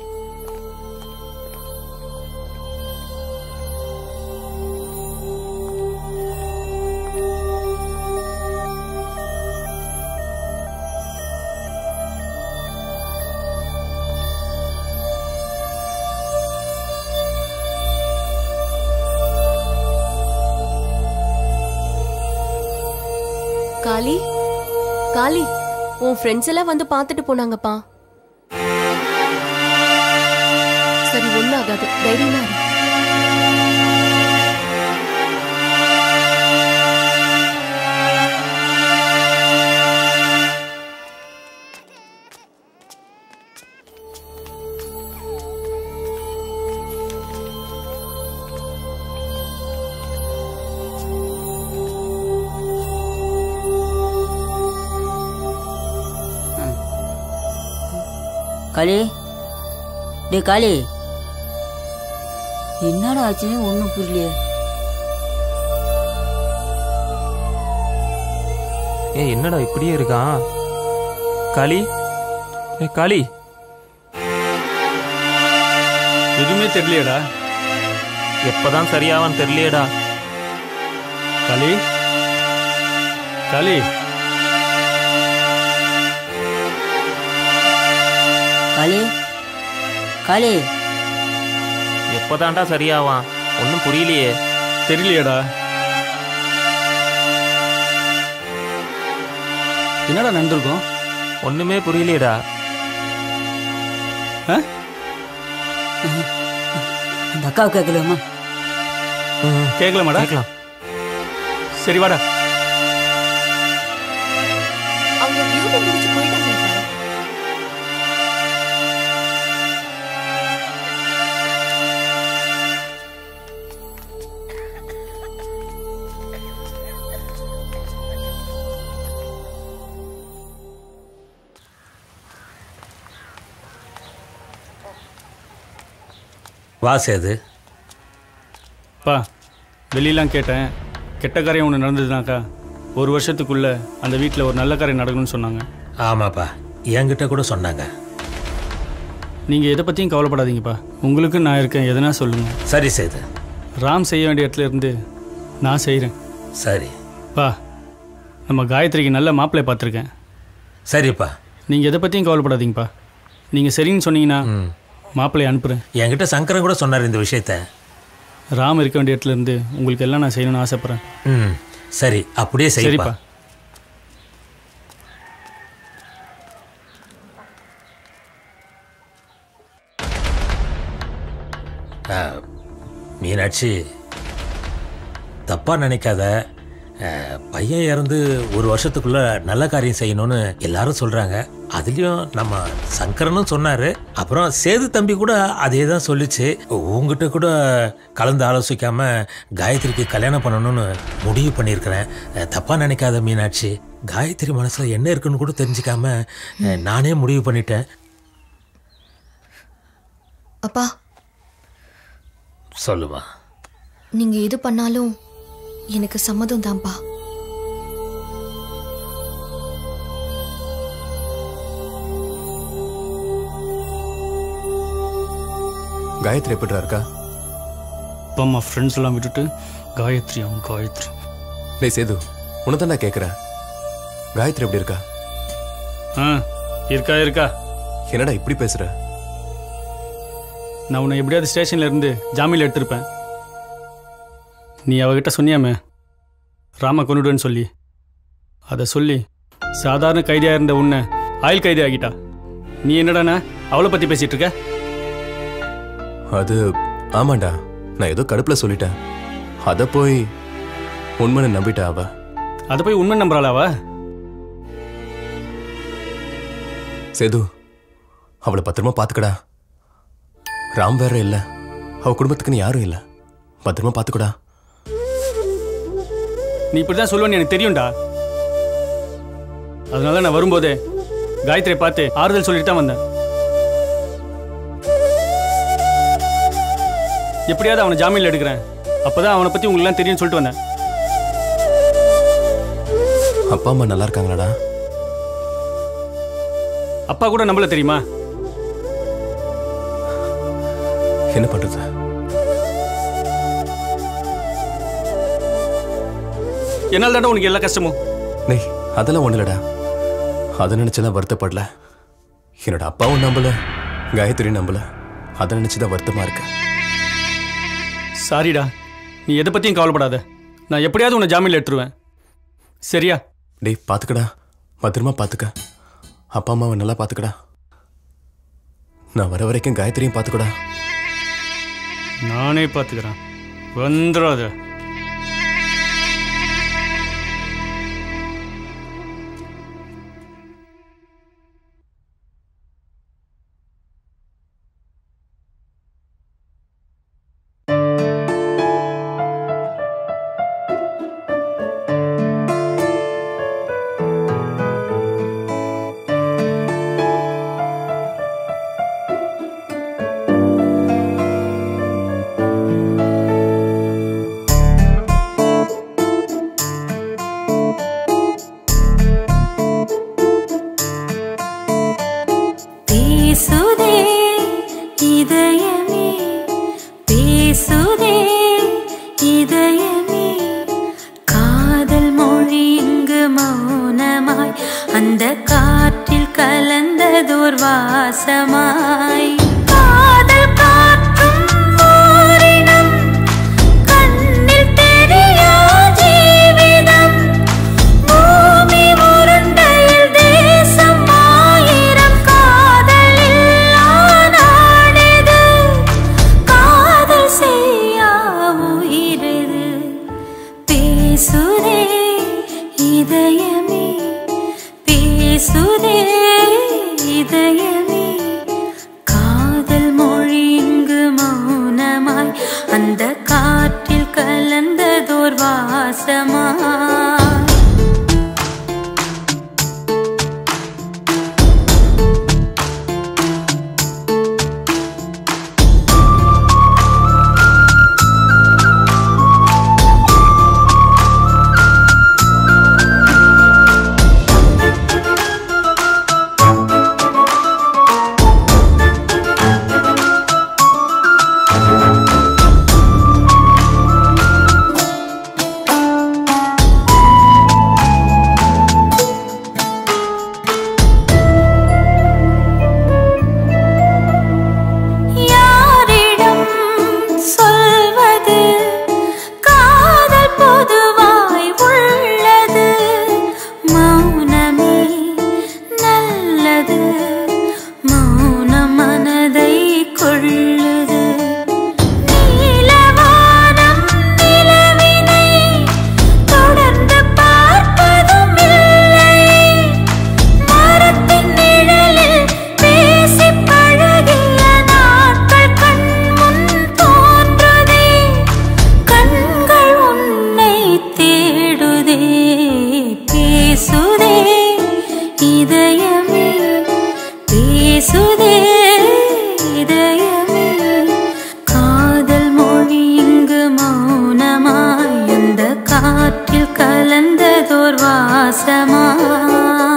காளி காளி உன் ஃப்ரெண்ட்ஸ் எல்லாம் வந்து பார்த்துட்டு போனாங்கப்பா சரி ஒன்றும் ஆகாது தைரியமா இரு. காளி டே காளி என்னடா ஆச்சுன்னு ஒன்றும் புரியலையே ஏ என்னடா இப்படியே இருக்கான் காளி ஏ காளி எதுவுமே தெரியலையேடா எப்பதான் சரியாவான்னு தெரியலையேடா களி களி காளி காளி எப்பதான்டா சரியாவான் ஒன்றும் புரியலையே தெரியலையேடா என்னடா நடந்திருக்கும் ஒண்ணுமே புரியலையேடா அந்த அக்காவை கேட்கலாமா கேட்கலாமாடா கேட்கலாம் சரி வாடா அவங்க டியூட்டி முடிச்சு போயிட்டாங்க வா சேது பா வெளியெல்லாம் கேட்டேன் கெட்ட காரியம் ஒன்று நடந்ததுனாக்கா ஒரு வருஷத்துக்குள்ள அந்த வீட்டில் ஒரு நல்ல காரியம் நடக்கணும்னு சொன்னாங்க ஆமாப்பா என்கிட்ட கூட சொன்னாங்க நீங்கள் எதை பற்றியும் கவலைப்படாதீங்கப்பா உங்களுக்கு நான் இருக்கேன் எதனா சொல்லுங்கள் சரி சேது ராம் செய்ய வேண்டிய இடத்துல இருந்து நான் செய்கிறேன் சரி பா நம்ம காயத்ரிக்கு நல்ல மாப்பிள்ளை பார்த்துருக்கேன் சரிப்பா நீங்கள் எதை பற்றியும் கவலைப்படாதீங்கப்பா நீங்கள் சரின்னு சொன்னீங்கன்னா மாப்பிள்ளையை அனுப்புகிறேன் என்கிட்ட சங்கரன் கூட சொன்னார் இந்த விஷயத்த ராம் இருக்க வேண்டிய இடத்துல இருந்து உங்களுக்கு எல்லாம் நான் செய்யணும்னு ஆசைப்பட்றேன் ம் சரி அப்படியே செய்ப்பா சரிப்பா ஆ, மீனாட்சி தப்பா நினைக்காத ஆ, பையன் இறந்து ஒரு வருஷத்துக்குள்ள நல்ல காரியம் செய்யணும்னு எல்லாரும் சொல்றாங்க அதுலயும் நம்ம சங்கரனும் சொன்னாரு அப்புறம் சேது தம்பி கூட அதே தான் சொல்லிச்சு உங்ககிட்ட கூட கலந்து ஆலோசிக்காம காயத்ரிக்கு கல்யாணம் பண்ணணும்னு முடிவு பண்ணியிருக்கிறேன் ஆ, தப்பா நினைக்காத மீனாட்சி காயத்ரி மனசுல என்ன இருக்குன்னு கூட தெரிஞ்சுக்காம ஆ, நானே முடிவு பண்ணிட்டேன் அப்பா சொல்லுமா நீங்க எது பண்ணாலும் எனக்கு சம்மதம் தான்ப்பா காயத்ரி எப்படிடா இருக்கா அப்பா அம்மா ஃப்ரெண்ட்ஸ் எல்லாம் விட்டுட்டு காயத்ரி அவன் காயத்ரி டேய் சேது உனதான் தான் நான் கேட்குறேன் காயத்ரி எப்படி இருக்கா ஆ இருக்கா இருக்கா என்னடா இப்படி பேசுற நான் உன்னை எப்படியாவது ஸ்டேஷன்ல இருந்து ஜாமீன் எடுத்திருப்பேன் நீ அவகிட்ட சொன்னியாமே ராம கொண்டுடுன்னு சொல்லி அதை சொல்லி சாதாரண கைதியா இருந்த உன்னை ஆயுள் கைதி ஆகிட்டா நீ என்னடாண்ணா அவளை பத்தி பேசிட்டு இருக்க அது ஆமாண்டா நான் ஏதோ கடுப்புல சொல்லிட்டேன் அத போய் உண்மைன்னு நம்பிட்டா அவ அதை போய் உண்மை நம்புறாளா அவ சேது அவளை பத்திரமா பாத்துக்கடா ராம் வேற இல்ல அவ குடும்பத்துக்குன்னு யாரும் இல்ல பத்திரமா பாத்துக்கடா நீ இப்படிதான் சொல்லுவேன்னு எனக்கு தெரியும்டா அதனால நான் வரும்போதே காயத்ரியை பார்த்து ஆறுதல் சொல்லிட்டு தான் வந்தேன் எப்படியாவது அவனை ஜாமீன்ல எடுக்கிறேன் அப்பதான் அவனை பத்தி உங்களுக்கு எல்லாம் தெரியும்னு சொல்லிட்டு வந்தேன் அப்பா அம்மா நல்லா இருக்காங்களாடா அப்பா கூட நம்மள தெரியுமா என்ன பண்றது என்னால் தாண்டா உனக்கு எல்லா கஷ்டமும் டேய் அதெல்லாம் ஒண்ணு இல்லடா அதை நினைச்செல்லாம் வருத்தப்படல என்னோட அப்பாவும் நம்பல காயத்ரி நம்பல அதை நினைச்சுதான் வருத்தமா இருக்கேன் சாரிடா நீ எதை பத்தியும் கவலைப்படாத நான் எப்படியாவது உன்னை ஜாமீன்ல எடுத்துருவேன் சரியா டேய் பாத்துக்கடா பத்திரமா பாத்துக்க அப்பா அம்மாவை நல்லா பாத்துக்கடா நான் வர வரைக்கும் காயத்ரியும் பாத்துக்கடா நானே பார்த்துக்கிறேன் வந்துடாத இதயமே காதல் மொழி இங்கு மௌனமாய் அந்த காற்றில் கலந்ததோர் வாசமாய் காதல் காற்றும் ஓரினம் கண்ணில் தெரியா ஜீவிதம் பூமி உருண்டையில் தேசம் ஆயிரம் காதலில்லா நாடெது காதல் செய்யா உயிரெது பேசுதே இதயமே பேசுதே இதயமே காதல் மொழி இங்கு மௌனமாய் அந்த காற்றில் கலந்ததோர் வாசமாய் யாரிடம் சொல்வது காதல் பொதுவாய் உள்ளது மௌனமே நல்லது மௌனம் மனதை கொள்ளுது நீலவானம் நிலவினை தொடர்ந்து பார்ப்பதும் இல்லை மரத்தின் நிழலில் பேசி பழகிய நாட்கள் கண் முன் தோன்றுதே கண்கள் உன்னை தேடுதே பேசுதே இதயமே பேசுதே இதயமே காதல் மொழி இங்கு மௌனமாய் அந்த காற்றில் கலந்ததோர் வாசமாய்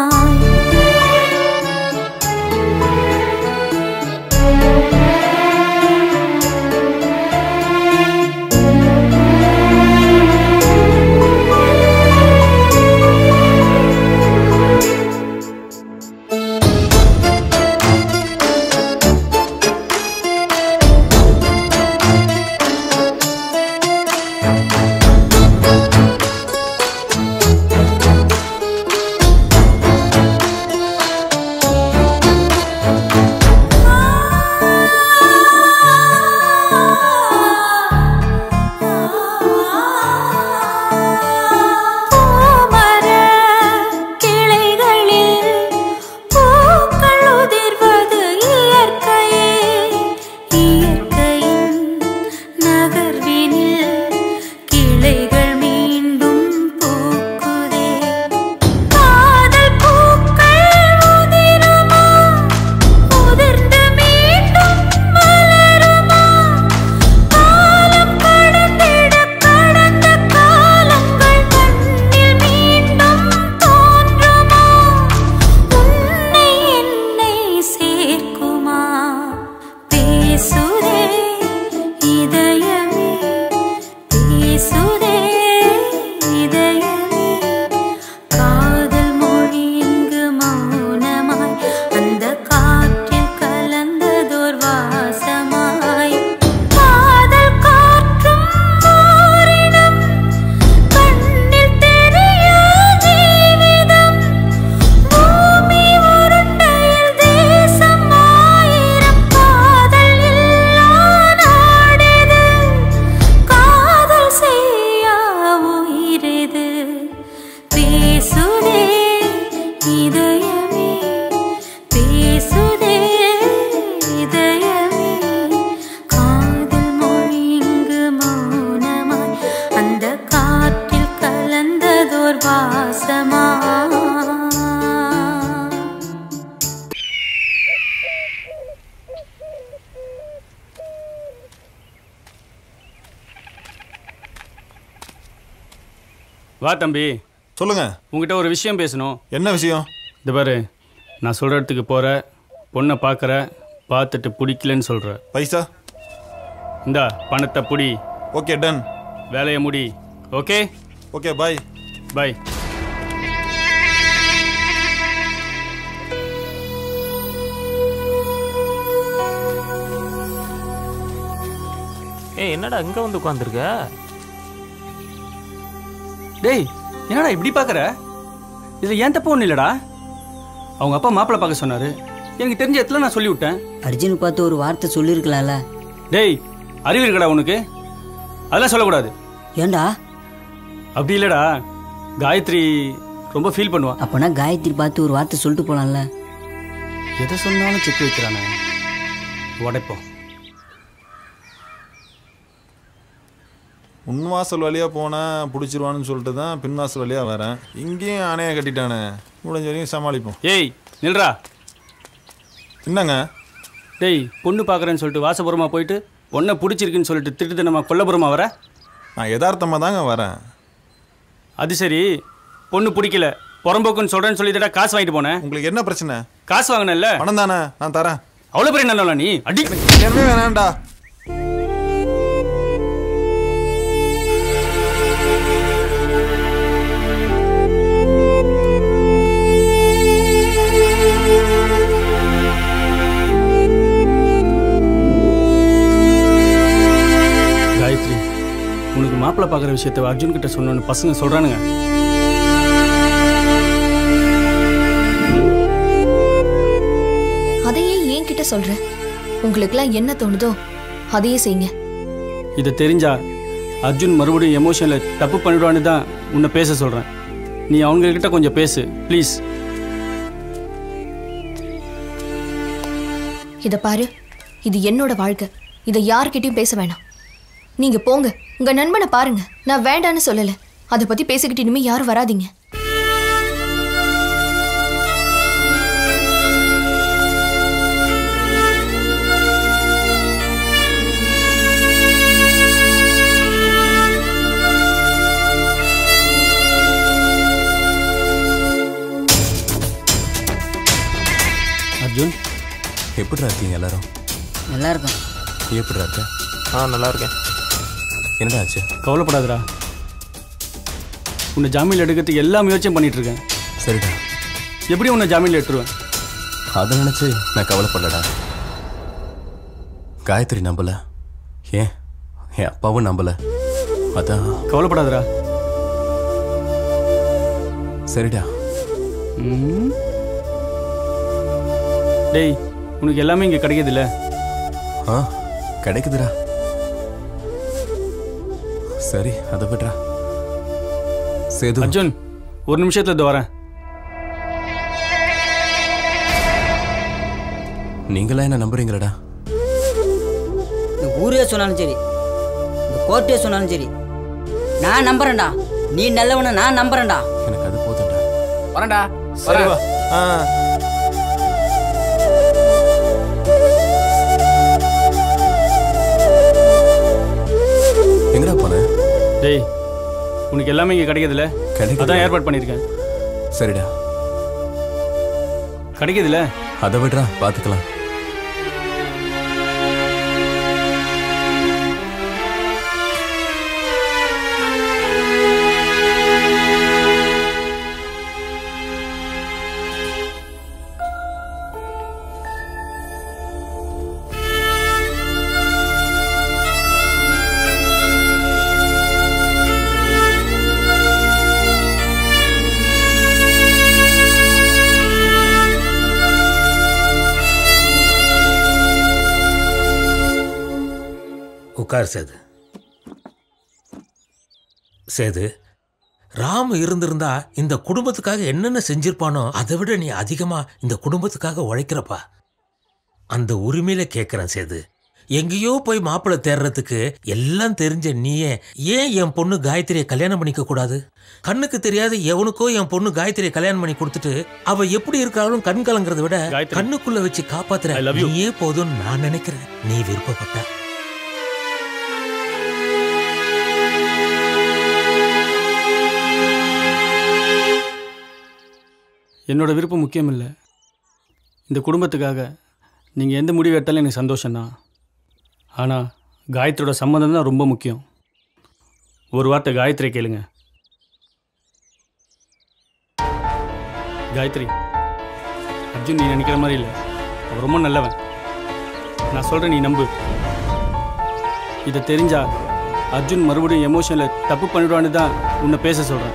பூமர கிளைகளில் பூக்கள் உதிர்வது இயற்கையே இயற்கையின் நகர்வினில் கிளைகள் மீண்டும் பூக்குதே காதல் பூக்கள் உதிருமா உதிர்ந்து மீண்டும் மலருமா காலம் கடந்திட கடந்த காலங்கள் கண்ணில் மீண்டும் தோன்றுமா உன்னை என்னை சேர்க்குமா பேசுதே இதயமே பேசுதே இதயமே காதல் மொழி இங்கு மௌனமாய் அந்த காற்றில் கலந்ததோர் வாசமாய் காதல் காற்றும் ஓரினம் கண்ணில் தெரியா ஜீவிதம் பூமி உருண்டையில் தேசம் ஆயிரம் காதல் இல்லா நாடெது காதல் செய்யா உயிரெது பேசுதே இதயமே பேசுதே இதயமே காதல் மொழி இங்கு மௌனமாய் அந்த காற்றில் கலந்ததோர் வாசமாய் வா தம்பி சொல்லுங்க உங்ககிட்ட ஒரு விஷயம் பேசணும் என்ன விஷயம் இந்த பாரு நான் சொல்கிற இடத்துக்கு போகிற பொண்ணை பார்க்குற பார்த்துட்டு பிடிக்கலன்னு சொல்கிற பைசா இந்தா பணத்தை புடி ஓகே டன் வேலையை முடி ஓகே ஓகே பாய் பாய் ஏய் என்னடா இங்க வந்து உட்காந்துருக்க டேய் என்னடா இப்படி பார்க்குற இதில் ஏன் தப்பு ஒன்றும் இல்லைடா அவங்க அப்பா மாப்பிள்ளை பார்க்க சொன்னார் எனக்கு தெரிஞ்ச இடத்துல நான் சொல்லி விட்டேன் அர்ஜுன் பார்த்து ஒரு வார்த்தை சொல்லியிருக்கலாம்ல டேய் அறிவு இருக்கடா உனக்கு அதெல்லாம் சொல்லக்கூடாது ஏண்டா அப்படி இல்லைடா காயத்ரி ரொம்ப ஃபீல் பண்ணுவா அப்பனா காயத்ரி பார்த்து ஒரு வார்த்தை சொல்லிட்டு போலாம்ல எதை சொன்னாலும் செக் வைக்கிறானே உடைப்போம் முன் வாசல் வழியாக போனால் பிடிச்சிருவான்னு சொல்லிட்டு தான் பின் வாசல் வழியாக வரேன் இங்கேயும் அணையை கட்டிட்டானே முடிஞ்ச வரைக்கும் சமாளிப்போம் ஏய் நில்றா என்னங்க டேய் பொண்ணு பார்க்குறேன்னு சொல்லிட்டு வாசபுரமா போயிட்டு பொண்ணை பிடிச்சிருக்குன்னு சொல்லிட்டு திட்டு நம்ம கொல்லபுரமா வர நான் யதார்த்தமாக தாங்க வரேன் அது சரி பொண்ணு பிடிக்கல புறம்போக்குன்னு சொல்கிறேன்னு சொல்லிட்டு காசு வாங்கிட்டு போனேன் உங்களுக்கு என்ன பிரச்சனை காசு வாங்கினேன்ல பணம் தானே நான் தரேன் அவ்வளோ பெரிய நல்லவளா நீ அடி என்ன வேணாம்டா காயத்ரி உனக்கு மாப்பிள்ளை பார்க்குற விஷயத்த அர்ஜுன் கிட்ட சொன்னோன்னு பசங்க சொல்கிறானுங்க அதையே ஏன் கிட்ட சொல்ற உங்களுக்குலாம் என்ன தோணுதோ அதையே செய்யுங்க இதை தெரிஞ்சா அர்ஜுன் மறுபடியும் எமோஷனில் தப்பு பண்ணிடுவான்னு தான் உன்னை பேச சொல்கிறேன் நீ அவங்கக்கிட்ட கொஞ்சம் பேசு ப்ளீஸ் இத பாரு இது என்னோட வாழ்க்கை இதை யார்கிட்டயும் பேச வேணாம் நீங்க போங்க உங்க நண்பனை பாருங்க நான் வேண்டான்னு சொல்லல அதை பத்தி பேசிக்கிட்டு இனிமே யாரும் வராதீங்க அர்ஜுன் எப்படிடா இருக்கீங்க எல்லாரும் நல்லா இருக்கும் நீ எப்படிடா இருக்க ஆ நல்லா இருக்கேன் என்னடா ஆச்சு கவலைப்படாதடா உன்னை ஜாமீன் எடுக்கிறதுக்கு எல்லா முயற்சியும் பண்ணிட்டு இருக்கேன் சரிடா எப்படி உன்னை ஜாமீன் எடுத்துருவேன் அதை நினைச்சு நான் கவலைப்படலடா காயத்ரி நம்பல ஏன் என் அப்பாவும் நம்பல அதான் கவலைப்படாதடா சரிடா ம். டேய் உனக்கு எல்லாமே இங்கே கிடைக்குதுல்ல ஆ கிடைக்குதுடா சரி அதை விட்றா சேது அர்ஜுன் ஒரு நிமிஷத்துல இது வரேன் நீங்களா என்ன நம்புறீங்களடா இந்த ஊரே சொன்னாலும் சரி இந்த கோர்ட்டே சொன்னாலும் சரி நான் நம்புறேன்டா நீ நல்லவன நான் நம்புறேன்டா எனக்கு அது போதும்டா வரேன்டா சரி வா ஆ எங்கடா போன டேய் உனக்கு எல்லாமே இங்கே கிடைக்குதுல்ல கிடைக்குது. அதான் ஏற்பாடு பண்ணியிருக்கேன் சரிடா கிடைக்குதுல்ல அதை விட்றா பார்த்துக்கலாம் உட்கார் சேது சேது ராமு இருந்திருந்தா இந்த குடும்பத்துக்காக என்னென்ன செஞ்சிருப்பானோ அதை விட நீ அதிகமா இந்த குடும்பத்துக்காக உழைக்கிறப்பா அந்த உரிமையில கேட்கிறேன் சேது எங்கேயோ போய் மாப்பிள்ளை தேடுறதுக்கு எல்லாம் தெரிஞ்ச நீயே ஏன் என் பொண்ணு காயத்ரியை கல்யாணம் பண்ணிக்க கூடாது கண்ணுக்கு தெரியாத எவனுக்கோ என் பொண்ணு காயத்ரியை கல்யாணம் பண்ணி கொடுத்துட்டு அவ எப்படி இருக்காலும் கண் கலங்குறத விட கண்ணுக்குள்ள வச்சு காப்பாத்துற நீயே போதும்னு நான் நினைக்கிறேன் நீ விருப்பப்பட்ட என்னோட விருப்பம் முக்கியம் இல்லை இந்த குடும்பத்துக்காக நீங்கள் எந்த முடிவு எடுத்தாலும் எனக்கு சந்தோஷம்தான் ஆனால் காயத்ரியோட சம்மதம் தான் ரொம்ப முக்கியம் ஒரு வார்த்தை காயத்ரி கேளுங்க காயத்ரி அர்ஜுன் நீ நினைக்கிற மாதிரி இல்லை அவன் ரொம்ப நல்லவன் நான் சொல்கிறேன் நீ நம்பு இதை தெரிஞ்சா அர்ஜுன் மறுபடியும் எமோஷனில் தப்பு பண்ணிடுவான்னு தான் உன்னை பேச சொல்கிறேன்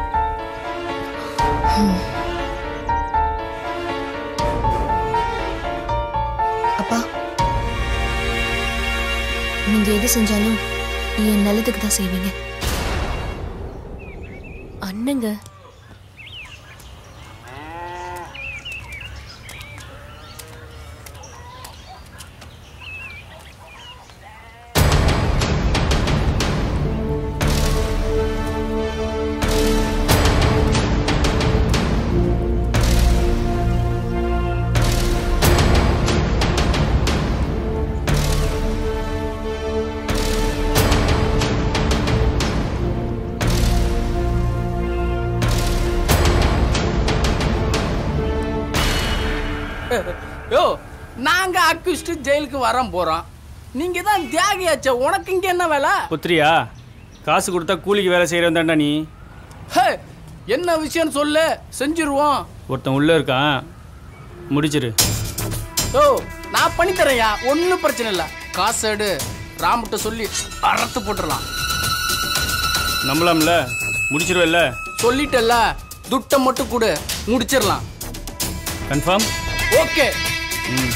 அப்பா நீங்க எது செஞ்சாலும் என் நல்லதுக்கு தான் செய்வீங்க அண்ணங்க யோ நாங்க அக்யூஸ்ட் ஜெயிலுக்கு வரோம் போறோம் நீங்க தான் தியாகியாச்சே உனக்கு இங்க என்ன வேலை புத்திரியா காசு கொடுத்தா கூலிக்கு வேலை செய்கிறவன் தான்டா நீ ஹே, என்ன விஷயம் சொல்லு செஞ்சிருவோம் ஒருத்தன் உள்ளே இருக்கான் முடிச்சிரு ஓ நான் பண்ணி தரேன்யா ஒன்றும் பிரச்சனை இல்லை காசு எடு ராமுட்ட சொல்லி அறுத்து போட்டுடலாம் நம்பலாம்ல முடிச்சிருவல்ல சொல்லிட்டல்ல துட்டை மட்டும் கொடு முடிச்சிடலாம் கன்ஃபார்ம் ஓகே ம்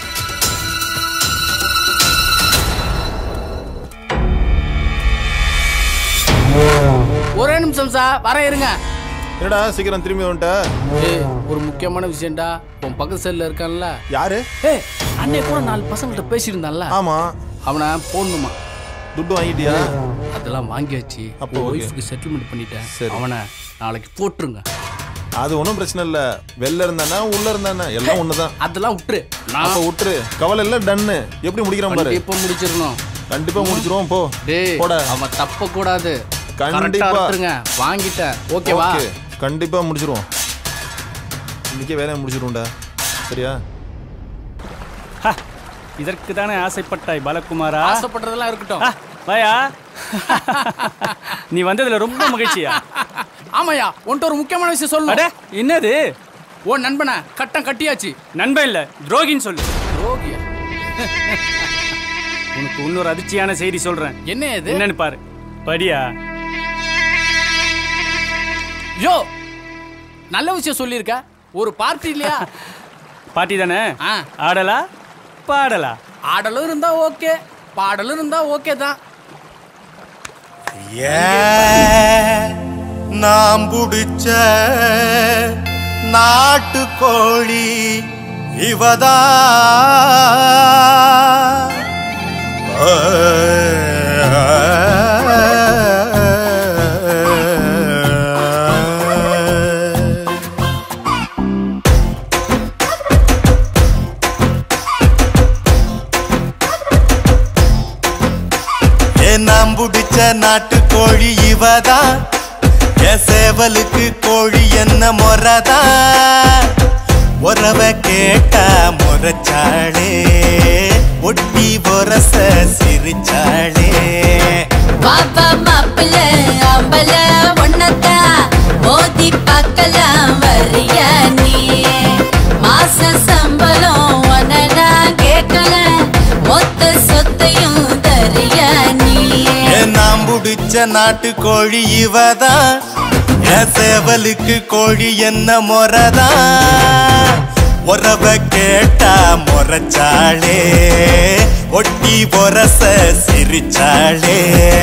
ஒரே நிமிஷம் சார் வர இருங்க என்னடா சீக்கிரம் திரும்பி வந்துட்ட ஏய், ஒரு முக்கியமான விஷயம்டா உன் பக்கத்து செல்ல இருக்கான்ல யாரு ஏ அன்னைக்கு கூட நாலு பசங்கள்ட்ட பேசியிருந்தான்ல ஆமா அவனை போடணுமா துட்டு வாங்கிட்டியா அதெல்லாம் வாங்கியாச்சு அப்போ அப்போ okay. ஒய்ஃபுக்கு செட்டில்மெண்ட் பண்ணிட்டேன் சரி. அவனை நாளைக்கு போட்டுருங்க அது ஒன்றும் பிரச்சனை இல்ல வெளில இருந்தானா உள்ள இருந்தானா எல்லாம் ஒண்ணுதான் அதெல்லாம் விட்டுரு அப்ப விட்டுரு கவலை இல்ல டன்னு எப்படி முடிக்கிறான் பாரு கண்டிப்பா முடிச்சிடணும் கண்டிப்பா முடிச்சிருவோம் போ டேய் போட அவன் தப்ப கூடாது கண்டிப்பா. கண்டிப்பா வாங்கிட்டேன் ஓகேவா ஓகே கண்டிப்பா முடிச்சிருவோம் இன்னைக்கே வேலையை முடிச்சிருவோம்டா சரியா இதற்கு தானே ஆசைப்பட்டாய் பாலகுமாரா ஆசைப்படுறதெல்லாம் இருக்கட்டும் வாயா நீ வந்ததுல ரொம்ப மகிழ்ச்சியா ஆமாயா உன்ட்ட ஒரு முக்கியமான விஷயம் சொல்லணும் என்னது ஓ நண்பனை கட்டம் கட்டியாச்சு நண்பன் இல்ல துரோகின்னு சொல்லு ரோகியா உனக்கு இன்னொரு அதிர்ச்சியான செய்தி சொல்றேன் என்ன இது என்னன்னு பாரு படியா யோ நல்ல விஷயம் சொல்லியிருக்க ஒரு பார்ட்டி இல்லையா பாட்டி தானே ஆடலா பாடலா ஆடலும் இருந்தா ஓகே பாடலும் இருந்தா ஓகே தான் நாம் பிடிச்ச நாட்டுக்கோழி இவதா ஏ நாம் பிடிச்ச நாட்டுக்கோழி இவதான் என் சேவலுக்கு கோழி என்ன முறதா உறவ கேட்டா முறைச்சாளே ஒட்டி பொரச சிரிச்சாளே பாப்பா மாப்பிள்ள அம்பல ஒன்னத்தா மோதி பார்க்கலாம் வரியா நீ மாச சம்பளம் ஒன்னடா கேட்கல மொத்த சொத்தையும் தரியா நீ ஏன் நாம் பிடிச்ச நாட்டுக்கோழி இவதான் என் சேவலுக்கு கோழி என்ன முறதா உறவ கேட்டா முறைச்சாளே ஒட்டி பொரச சிரிச்சாளே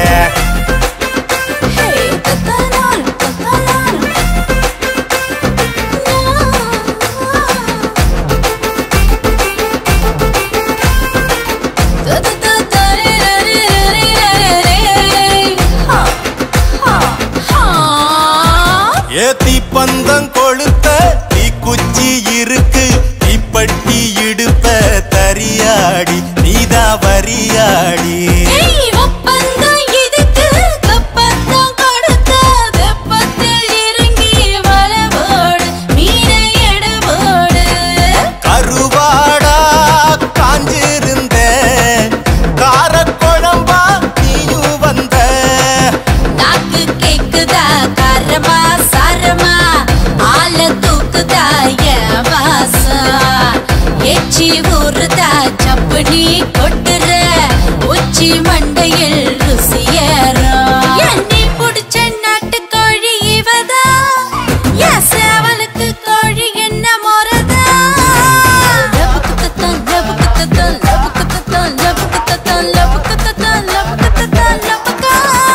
ஏத்தி பந்தம் கொளுத்த தீக்குச்சி இருக்கு தீப்பட்டி இடுப்ப தரியாடி நீதா வரியாடி ஏய், ஒப்பந்தம் இதுக்கு கப்பந்தம் கொடுத்த வெப்பத்தில் இறங்கி வலவோடு மீனை எடுவோடு கருவாடா காஞ்சிருந்த காரக்குழம்பா நீயும் வந்த கேக்குதா காரமா சாரமா ஆள தூக்குதா என் வாசம் எச்சி ஊறுதா சப்புனி கொட்டுற உச்சி மண்டையில் ருசியேறும் எண்ணி புடிச்ச நாட்டுக்கோழி இவதா என் சேவலுக்கு கோழி என்ன முறதா லபுக்குத்தத்தான், லபுக்குத்தத்தான், லபுக்குத்தத்தான், லபுக்குத்தத்தான், லபுக்குத்தத்தான், லபுக்குத்தத்தான், லபுக்கா.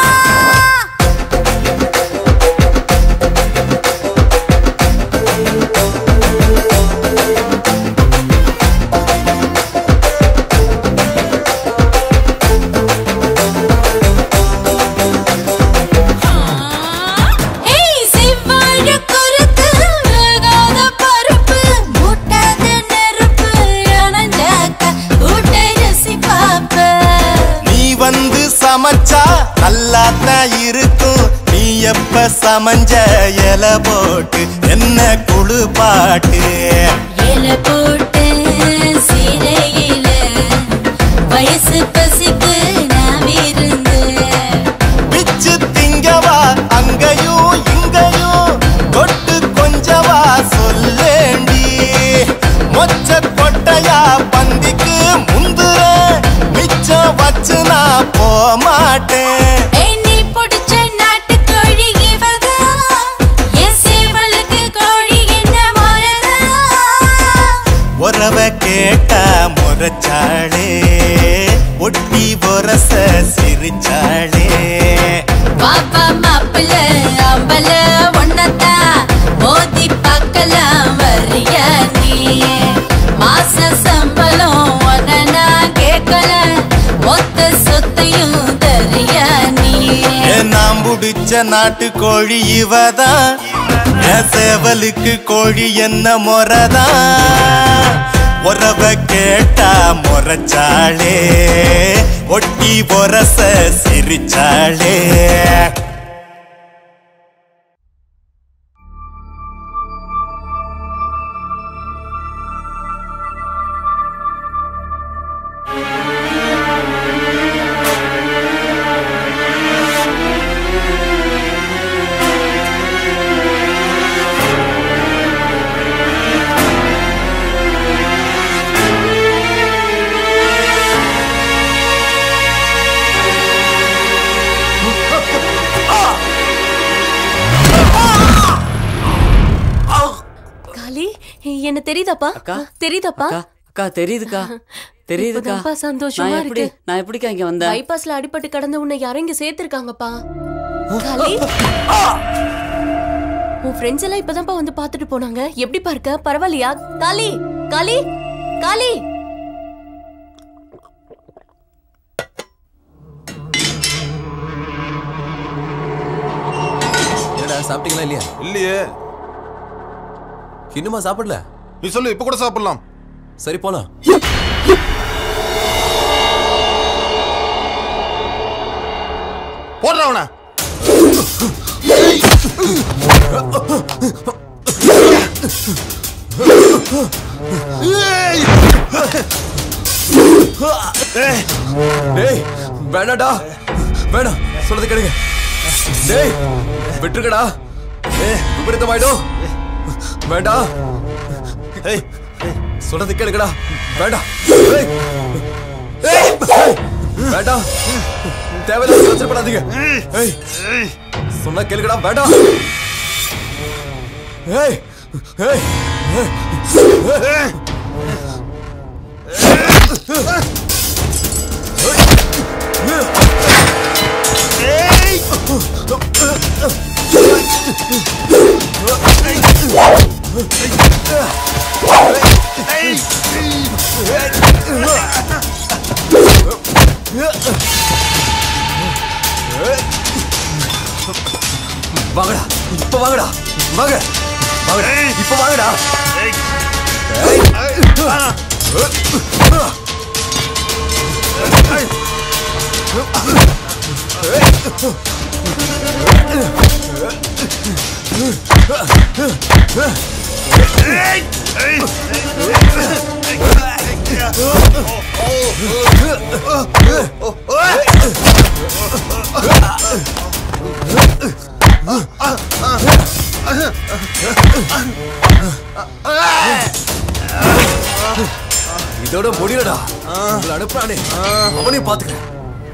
ஏய், செவ்வாழ குருத்து, வேகாத பருப்பு, மூட்டாத நெருப்பு, அணைஞ்சாக்க கூட்டை ருசி பாப்ப. நீ வந்து சமைச்சா நல்லாத்தான் இருக்கும் நீ எப்ப சமைஞ்ச இலை போட்டு என்ன குளிப்பாட்டு இலை போட்டு சீரையில, வயசு பசிக்கு நான் விருந்து பிச்சு திங்கவா அங்கேயும் இங்கேயும் தொட்டு கொஞ்சவா சொல்லேண்டி மொச்ச கொட்டையா பந்திக்கு முந்துற மிச்சம் வச்சு நான் போமாட்டேன் ஏய், நீ புடிச்ச நாட்டுக்கோழி இவதான். என் சேவலுக்கு கோழி என்ன முறதா? உறவ கேட்டா முறைச்சாளே ஒட்டி பொரச சிரிச்சாளே பாப்பா மாப்பிள்ள அம்பல ஒன்னதான் மோதி பார்க்கலாம் வரியா நீ மாச சம்பளம் உன்னை நான் கேட்கல மொத்த சொத்தையும் தரியா நீ ஏன் நான் பிடிச்ச நாட்டு கோழி இவதான் என் சேவலுக்கு கோழி என்ன முறைதான் உறவ கேட்டா முறைச்சாளே ஒட்டி பொரச சிரிச்சாளே காலி என்ன தெரியுதாப்பா தெரியுதாப்பா அக்கா தெரியுதுக்கா தெரியுதுக்கா இப்பதான்ப்பா சந்தோஷமா நான் எப்படி இருக்கு. நான் எப்படிக்கா இங்க வந்தேன் பைபாஸ்ல அடிபட்டு கடந்த உன்னை யாரும் இங்க சேர்த்திருக்காங்கப்பா காலி உன் ஃப்ரெண்ட்ஸ் எல்லாம் இப்பதான்ப்பா வந்து பார்த்துட்டு போனாங்க எப்படி பார்க்க பரவாயில்லையா காலி காலி காலி என்னடா சாப்பிட்டீங்களா இல்லையா இல்லையே இன்னுமா சாப்பிடல நீ சொல்லு இப்ப கூட சாப்பிடலாம் சரி போலாம் போடுற அவன டேய் வேணாடா வேணாம் சொல்றது கேளுங்க டேய் விட்டுருக்கடா ஏய் விபரீதமாயிடும் வேண்டாம் ஏய் சொல்றது கேளுங்கடா வேண்டாம் ஏய் ஏய், ஏய், வேண்டாம் தேவையில்லாத பிரச்சனை பண்ணாதீங்க ஏய் சொன்னா கேளுங்கடா வேண்டாம் ஏய் ஏய் ஏய் வாங்கடா இப்ப வாங்கடா வாங்க வாங்கடா இப்ப வாங்கடா Hey! இதோட முடியலடா உங்களை அனுப்புறானே அவனையும் பாத்துக்கிறேன்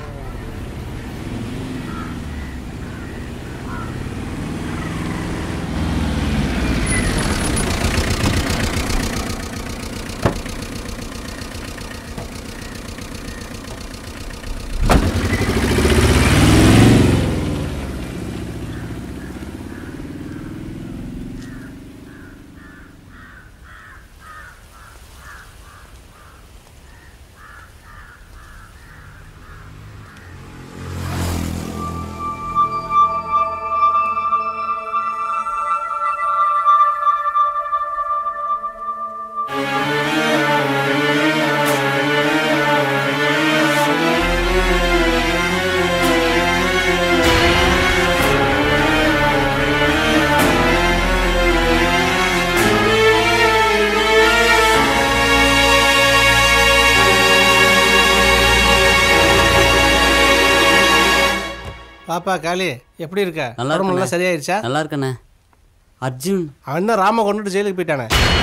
பாப்பா காளி எப்படி இருக்க நல்லா உடம்பு நல்லா இருக்கண்ணே. சரியாயிருச்சா நல்லா இருக்கண்ணே அர்ஜுன் அவன் தான் ராம கொண்டுட்டு ஜெயிலுக்கு போயிட்டானே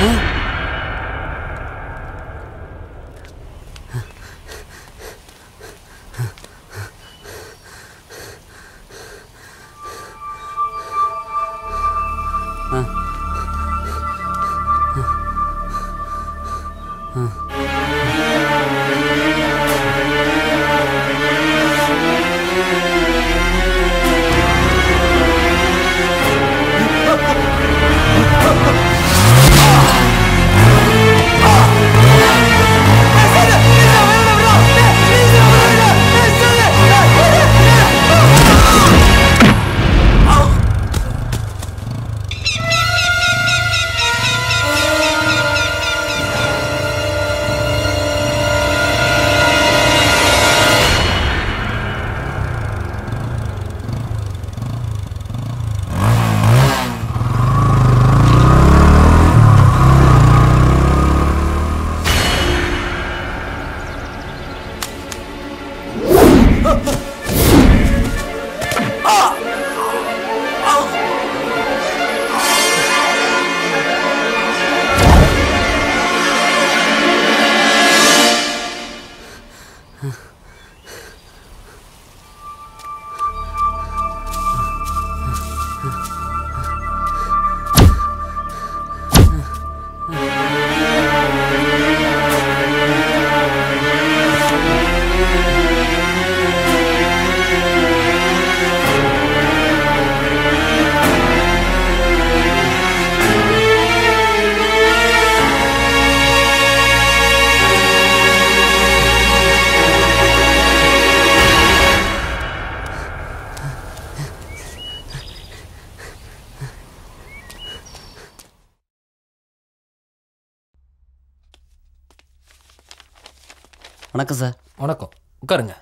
வணக்கம் சார் வணக்கம் உட்காருங்க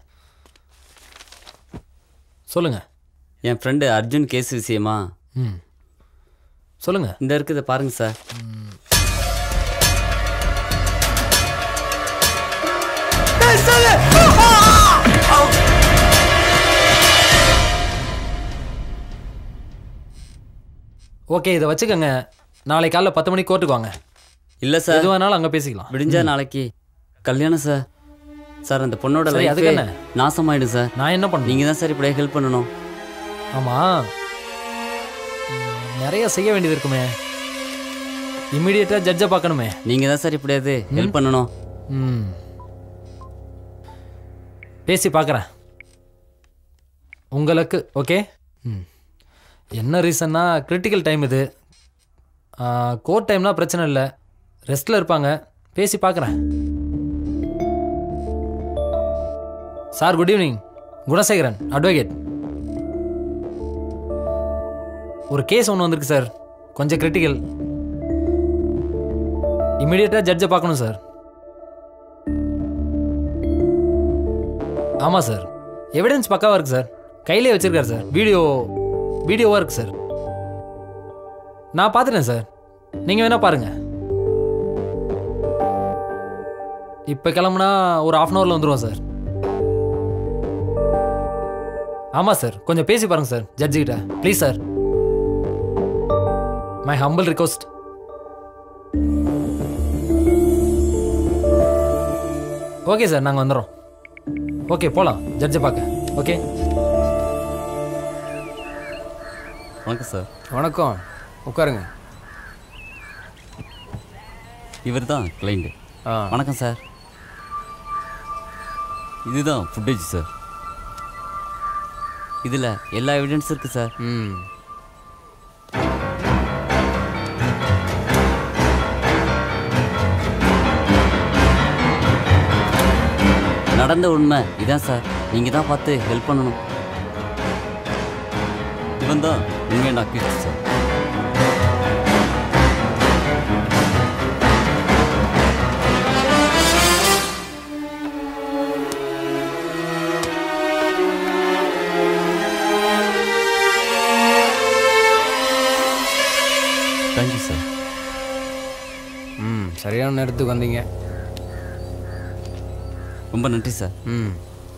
சொல்லுங்க என் ஃப்ரெண்டு அர்ஜுன் கேஸ் விஷயமா ம் சொல்லுங்க இந்த இருக்குது பாருங்க சார் ஓகே இதை வச்சுக்கோங்க நாளை காலைல பத்து மணிக்கு கோர்ட்டுக்கு வாங்க இல்லை சார் எது வேணாலும் அங்கே பேசிக்கலாம் விடிஞ்சா ம். நாளைக்கு கல்யாணம் சார் சார் அந்த பொண்ணோட சரி, லைஃப் அதுக்கு என்ன? நாசமாயிடும் சார் நான் என்ன பண்ண நீங்கள் தான் சார் இப்படியே ஹெல்ப் பண்ணணும் ஆமாம் நிறைய செய்ய வேண்டியது இருக்குமே இம்மிடியட்டாக ஜட்ஜை பார்க்கணுமே நீங்கள் தான் சார் இப்படியாவது ஹெல்ப் பண்ணணும் ம் பேசி பார்க்குறேன் உங்களுக்கு ஓகே ம் என்ன ரீசன்னா கிரிட்டிக்கல் டைம் இது கோர்ட் டைம்னா பிரச்சனை இல்லை ரெஸ்ட்டில் இருப்பாங்க பேசி பார்க்குறேன் sir good evening Gunasekaran advocate ஒரு கேஸ் ஒன்று வந்திருக்கு சார் கொஞ்சம் கிரிட்டிக்கல் இம்மிடியட்டாக ஜட்ஜை பார்க்கணும் சார் ஆமாம் சார் எவிடன்ஸ் பக்காவாக இருக்கு சார் கையிலே வச்சிருக்காரு சார் வீடியோ வீடியோவாக இருக்கு சார் நான் பார்த்துட்டேன் சார் நீங்கள் வேணால் பாருங்க இப்போ கிளம்புனா ஒரு ஆஃப் அன் ஹவரில் வந்துடுவோம் சார் ஆமாம் சார் கொஞ்சம் பேசி பாருங்க சார் ஜட்ஜி கிட்ட please sir my humble request okay sir நாங்கள் வந்துடுறோம் ஓகே போகலாம் ஜட்ஜை பார்க்க ஓகே வணக்கம் சார் வணக்கம் உட்காருங்க இவர் தான் கிளைண்ட் வணக்கம் சார் இதுதான் ஃபுட்டேஜ் சார் இதில் எல்லா எவிடன்ஸ் இருக்கு சார் ம் நடந்த உண்மை இதான் சார் நீங்கள் தான் பார்த்து ஹெல்ப் பண்ணணும் இவன் தான் உண்மையான அக்யூஸ்ட் சார் தேங்க்யூ சார் ம் சரியான நேரத்துக்கு வந்தீங்க ரொம்ப நன்றி சார் ம்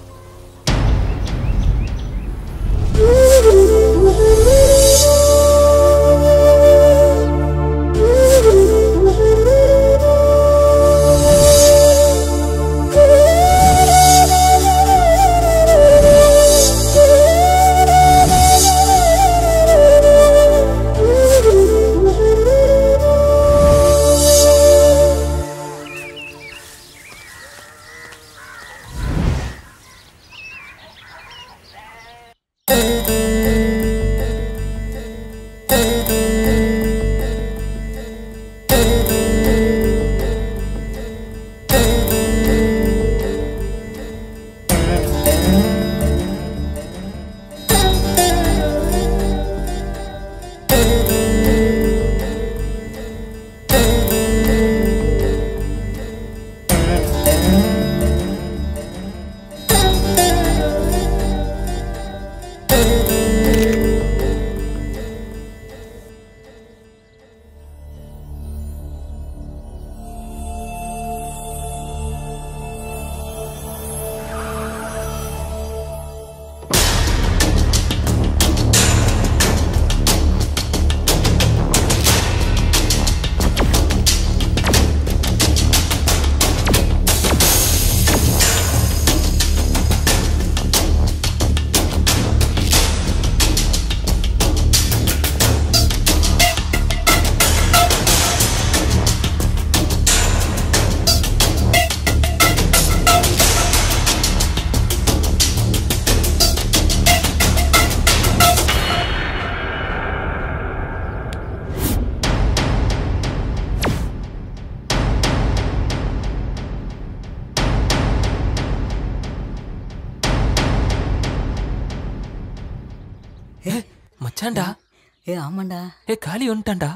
ஏ மச்சான்டா ஏ ஆமாண்டா ஏ காளி வந்துட்டான்டா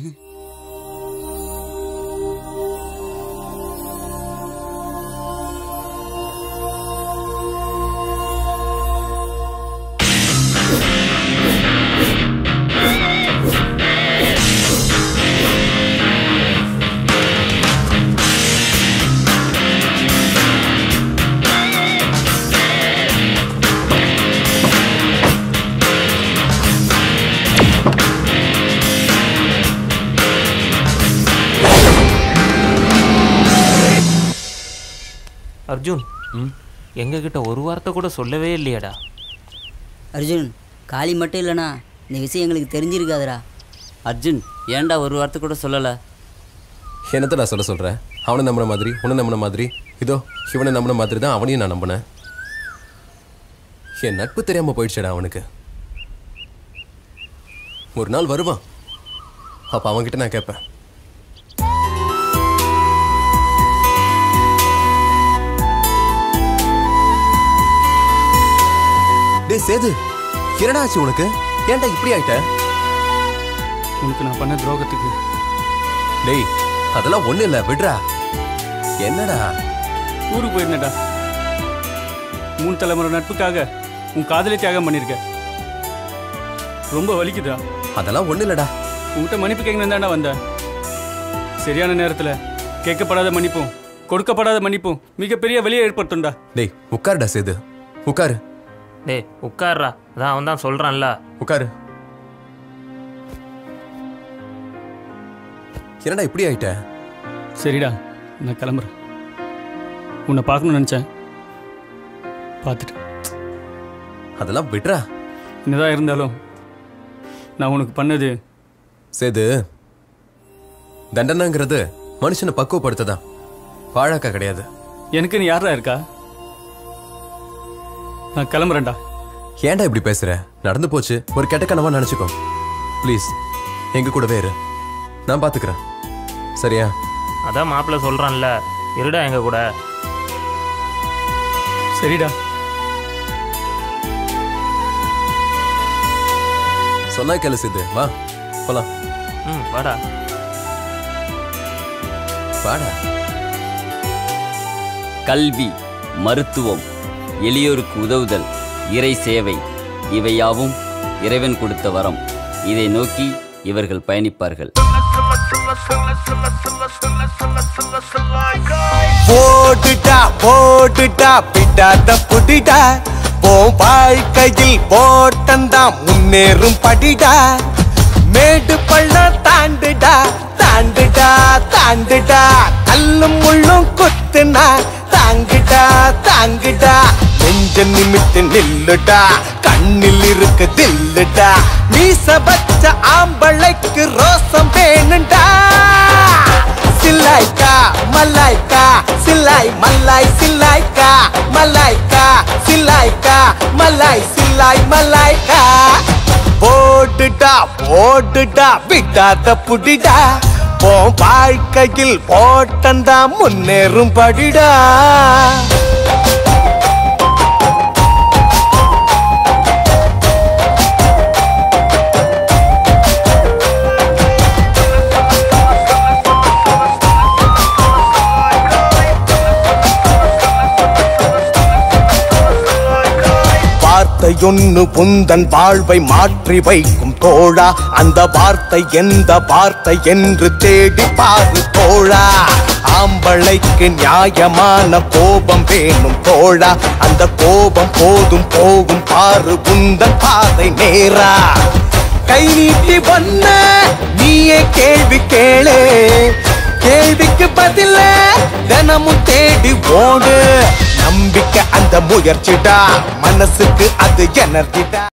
அர்ஜுன் எங்ககிட்ட ஒரு வார்த்தை கூட சொல்லவே இல்லையாடா அர்ஜுன் காளி மட்டும் இல்லைனா இந்த விஷயம் எங்களுக்கு தெரிஞ்சிருக்காதுடா அர்ஜுன் ஏன்டா ஒரு வார்த்தை கூட சொல்லலை என்னத்த நான் சொல்ல சொல்கிறேன் அவனை நம்பின மாதிரி உன்னை நம்பின மாதிரி இதோ இவனை நம்பின மாதிரி தான் அவனையும் நான் நம்பினேன் என் நட்பு தெரியாமல் போயிடுச்சேடா அவனுக்கு ஒரு நாள் வருவான் அப்போ அவன்கிட்ட நான் கேட்பேன் டேய் சேது என்னடா ஆச்சு உனக்கு ஏன்டா இப்படி ஆயிட்ட உனக்கு நான் பண்ண துரோகத்துக்கு டேய் அதெல்லாம் ஒண்ணு இல்ல விடுறா என்னடா ஊருக்கு போயிருந்தேன்டா மூணு தலைமுறை நட்புக்காக உன் காதலை தியாகம் பண்ணியிருக்க ரொம்ப வலிக்குதா அதெல்லாம் ஒண்ணு இல்லடா உன்கிட்ட மன்னிப்பு கேட்கணும் தாண்டா வந்தேன் சரியான நேரத்தில் கேட்கப்படாத மன்னிப்பும் கொடுக்கப்படாத மன்னிப்பும் மிகப்பெரிய வெளியே ஏற்படுத்தும்டா டேய் உட்காருடா சேது உட்காரு டேய் உட்கார்றா அதான் அவன் தான் சொல்கிறான்ல உட்காரு என்னடா இப்படி ஆயிட்ட சரிடா நான் கிளம்புறேன் உன்னை பார்க்கணும்னு நினச்சேன் பார்த்துட்டு அதெல்லாம் விட்றா என்னதான் இருந்தாலும் நான் உனக்கு பண்ணது சேது தண்டனைங்கிறது மனுஷனை பக்குவப்படுத்ததான் பாழாக்கா கிடையாது எனக்கு நீ யாரா இருக்கா நான் கிளம்புறேன்டா ஏன்டா இப்படி பேசுற நடந்து போச்சு ஒரு கெட்ட கனவா நினைச்சுக்கோ ப்ளீஸ் எங்க கூடவே இரு நான் பாத்துக்கிறேன் சரியா அதான் மாப்பிள்ளை சொல்கிறான்ல இருடா எங்க கூட சரிடா சொன்னா கேளு சித்து வா போலாம் ம் வாடா வாடா கல்வி மருத்துவம் எளியோருக்கு உதவுதல் இறை சேவை இவையாவும் இறைவன் கொடுத்த வரம் இதை நோக்கி இவர்கள் பயணிப்பார்கள் போடுடா போடுடா விடாத புடிடா போ வாழ்க்கையில் போட்டந்தான் முன்னேறும் படிடா மேடு பள்ளம் தாண்டுடா தாண்டுடா தாண்டுடா கல்லும் முள்ளும் குத்துனா தாங்குடா தாங்குடா நெஞ்ச நிமித்து நில்லுடா கண்ணில் இருக்கு தில்லுடா மீச வச்ச ஆம்பளைக்கு ரோசம் வேணுண்டா சில்லாய்க்கா மல்லாய்க்கா சில்லாய் மல்லாய் சில்லாய்க்கா மல்லாய்க்கா சில்லாய்க்கா மல்லாய் சில்லாய் மல்லாய்க்கா போடுடா போடுடா விடாத புடிடா போ வாழ்க்கையில் போட்டந்தா முன்னேறும் படிடா வார்த்தையொன்னு புந்தன் வாழ்வை மாற்றி வைக்கும் தோழா அந்த வார்த்தை எந்த வார்த்தை என்று தேடி பாரு தோழா ஆம்பளைக்கு நியாயமான கோபம் வேணும் தோழா அந்த கோபம் போதும் போகும் பாரு உந்தன் பாதை நேரா கை நீட்டி வந்த நீயே கேள்வி கேளு கேள்விக்கு பதில தினமும் தேடி ஓடு நம்பிக்கை அந்த முயற்சிடா மனசுக்கு அது எனர்ஜிடா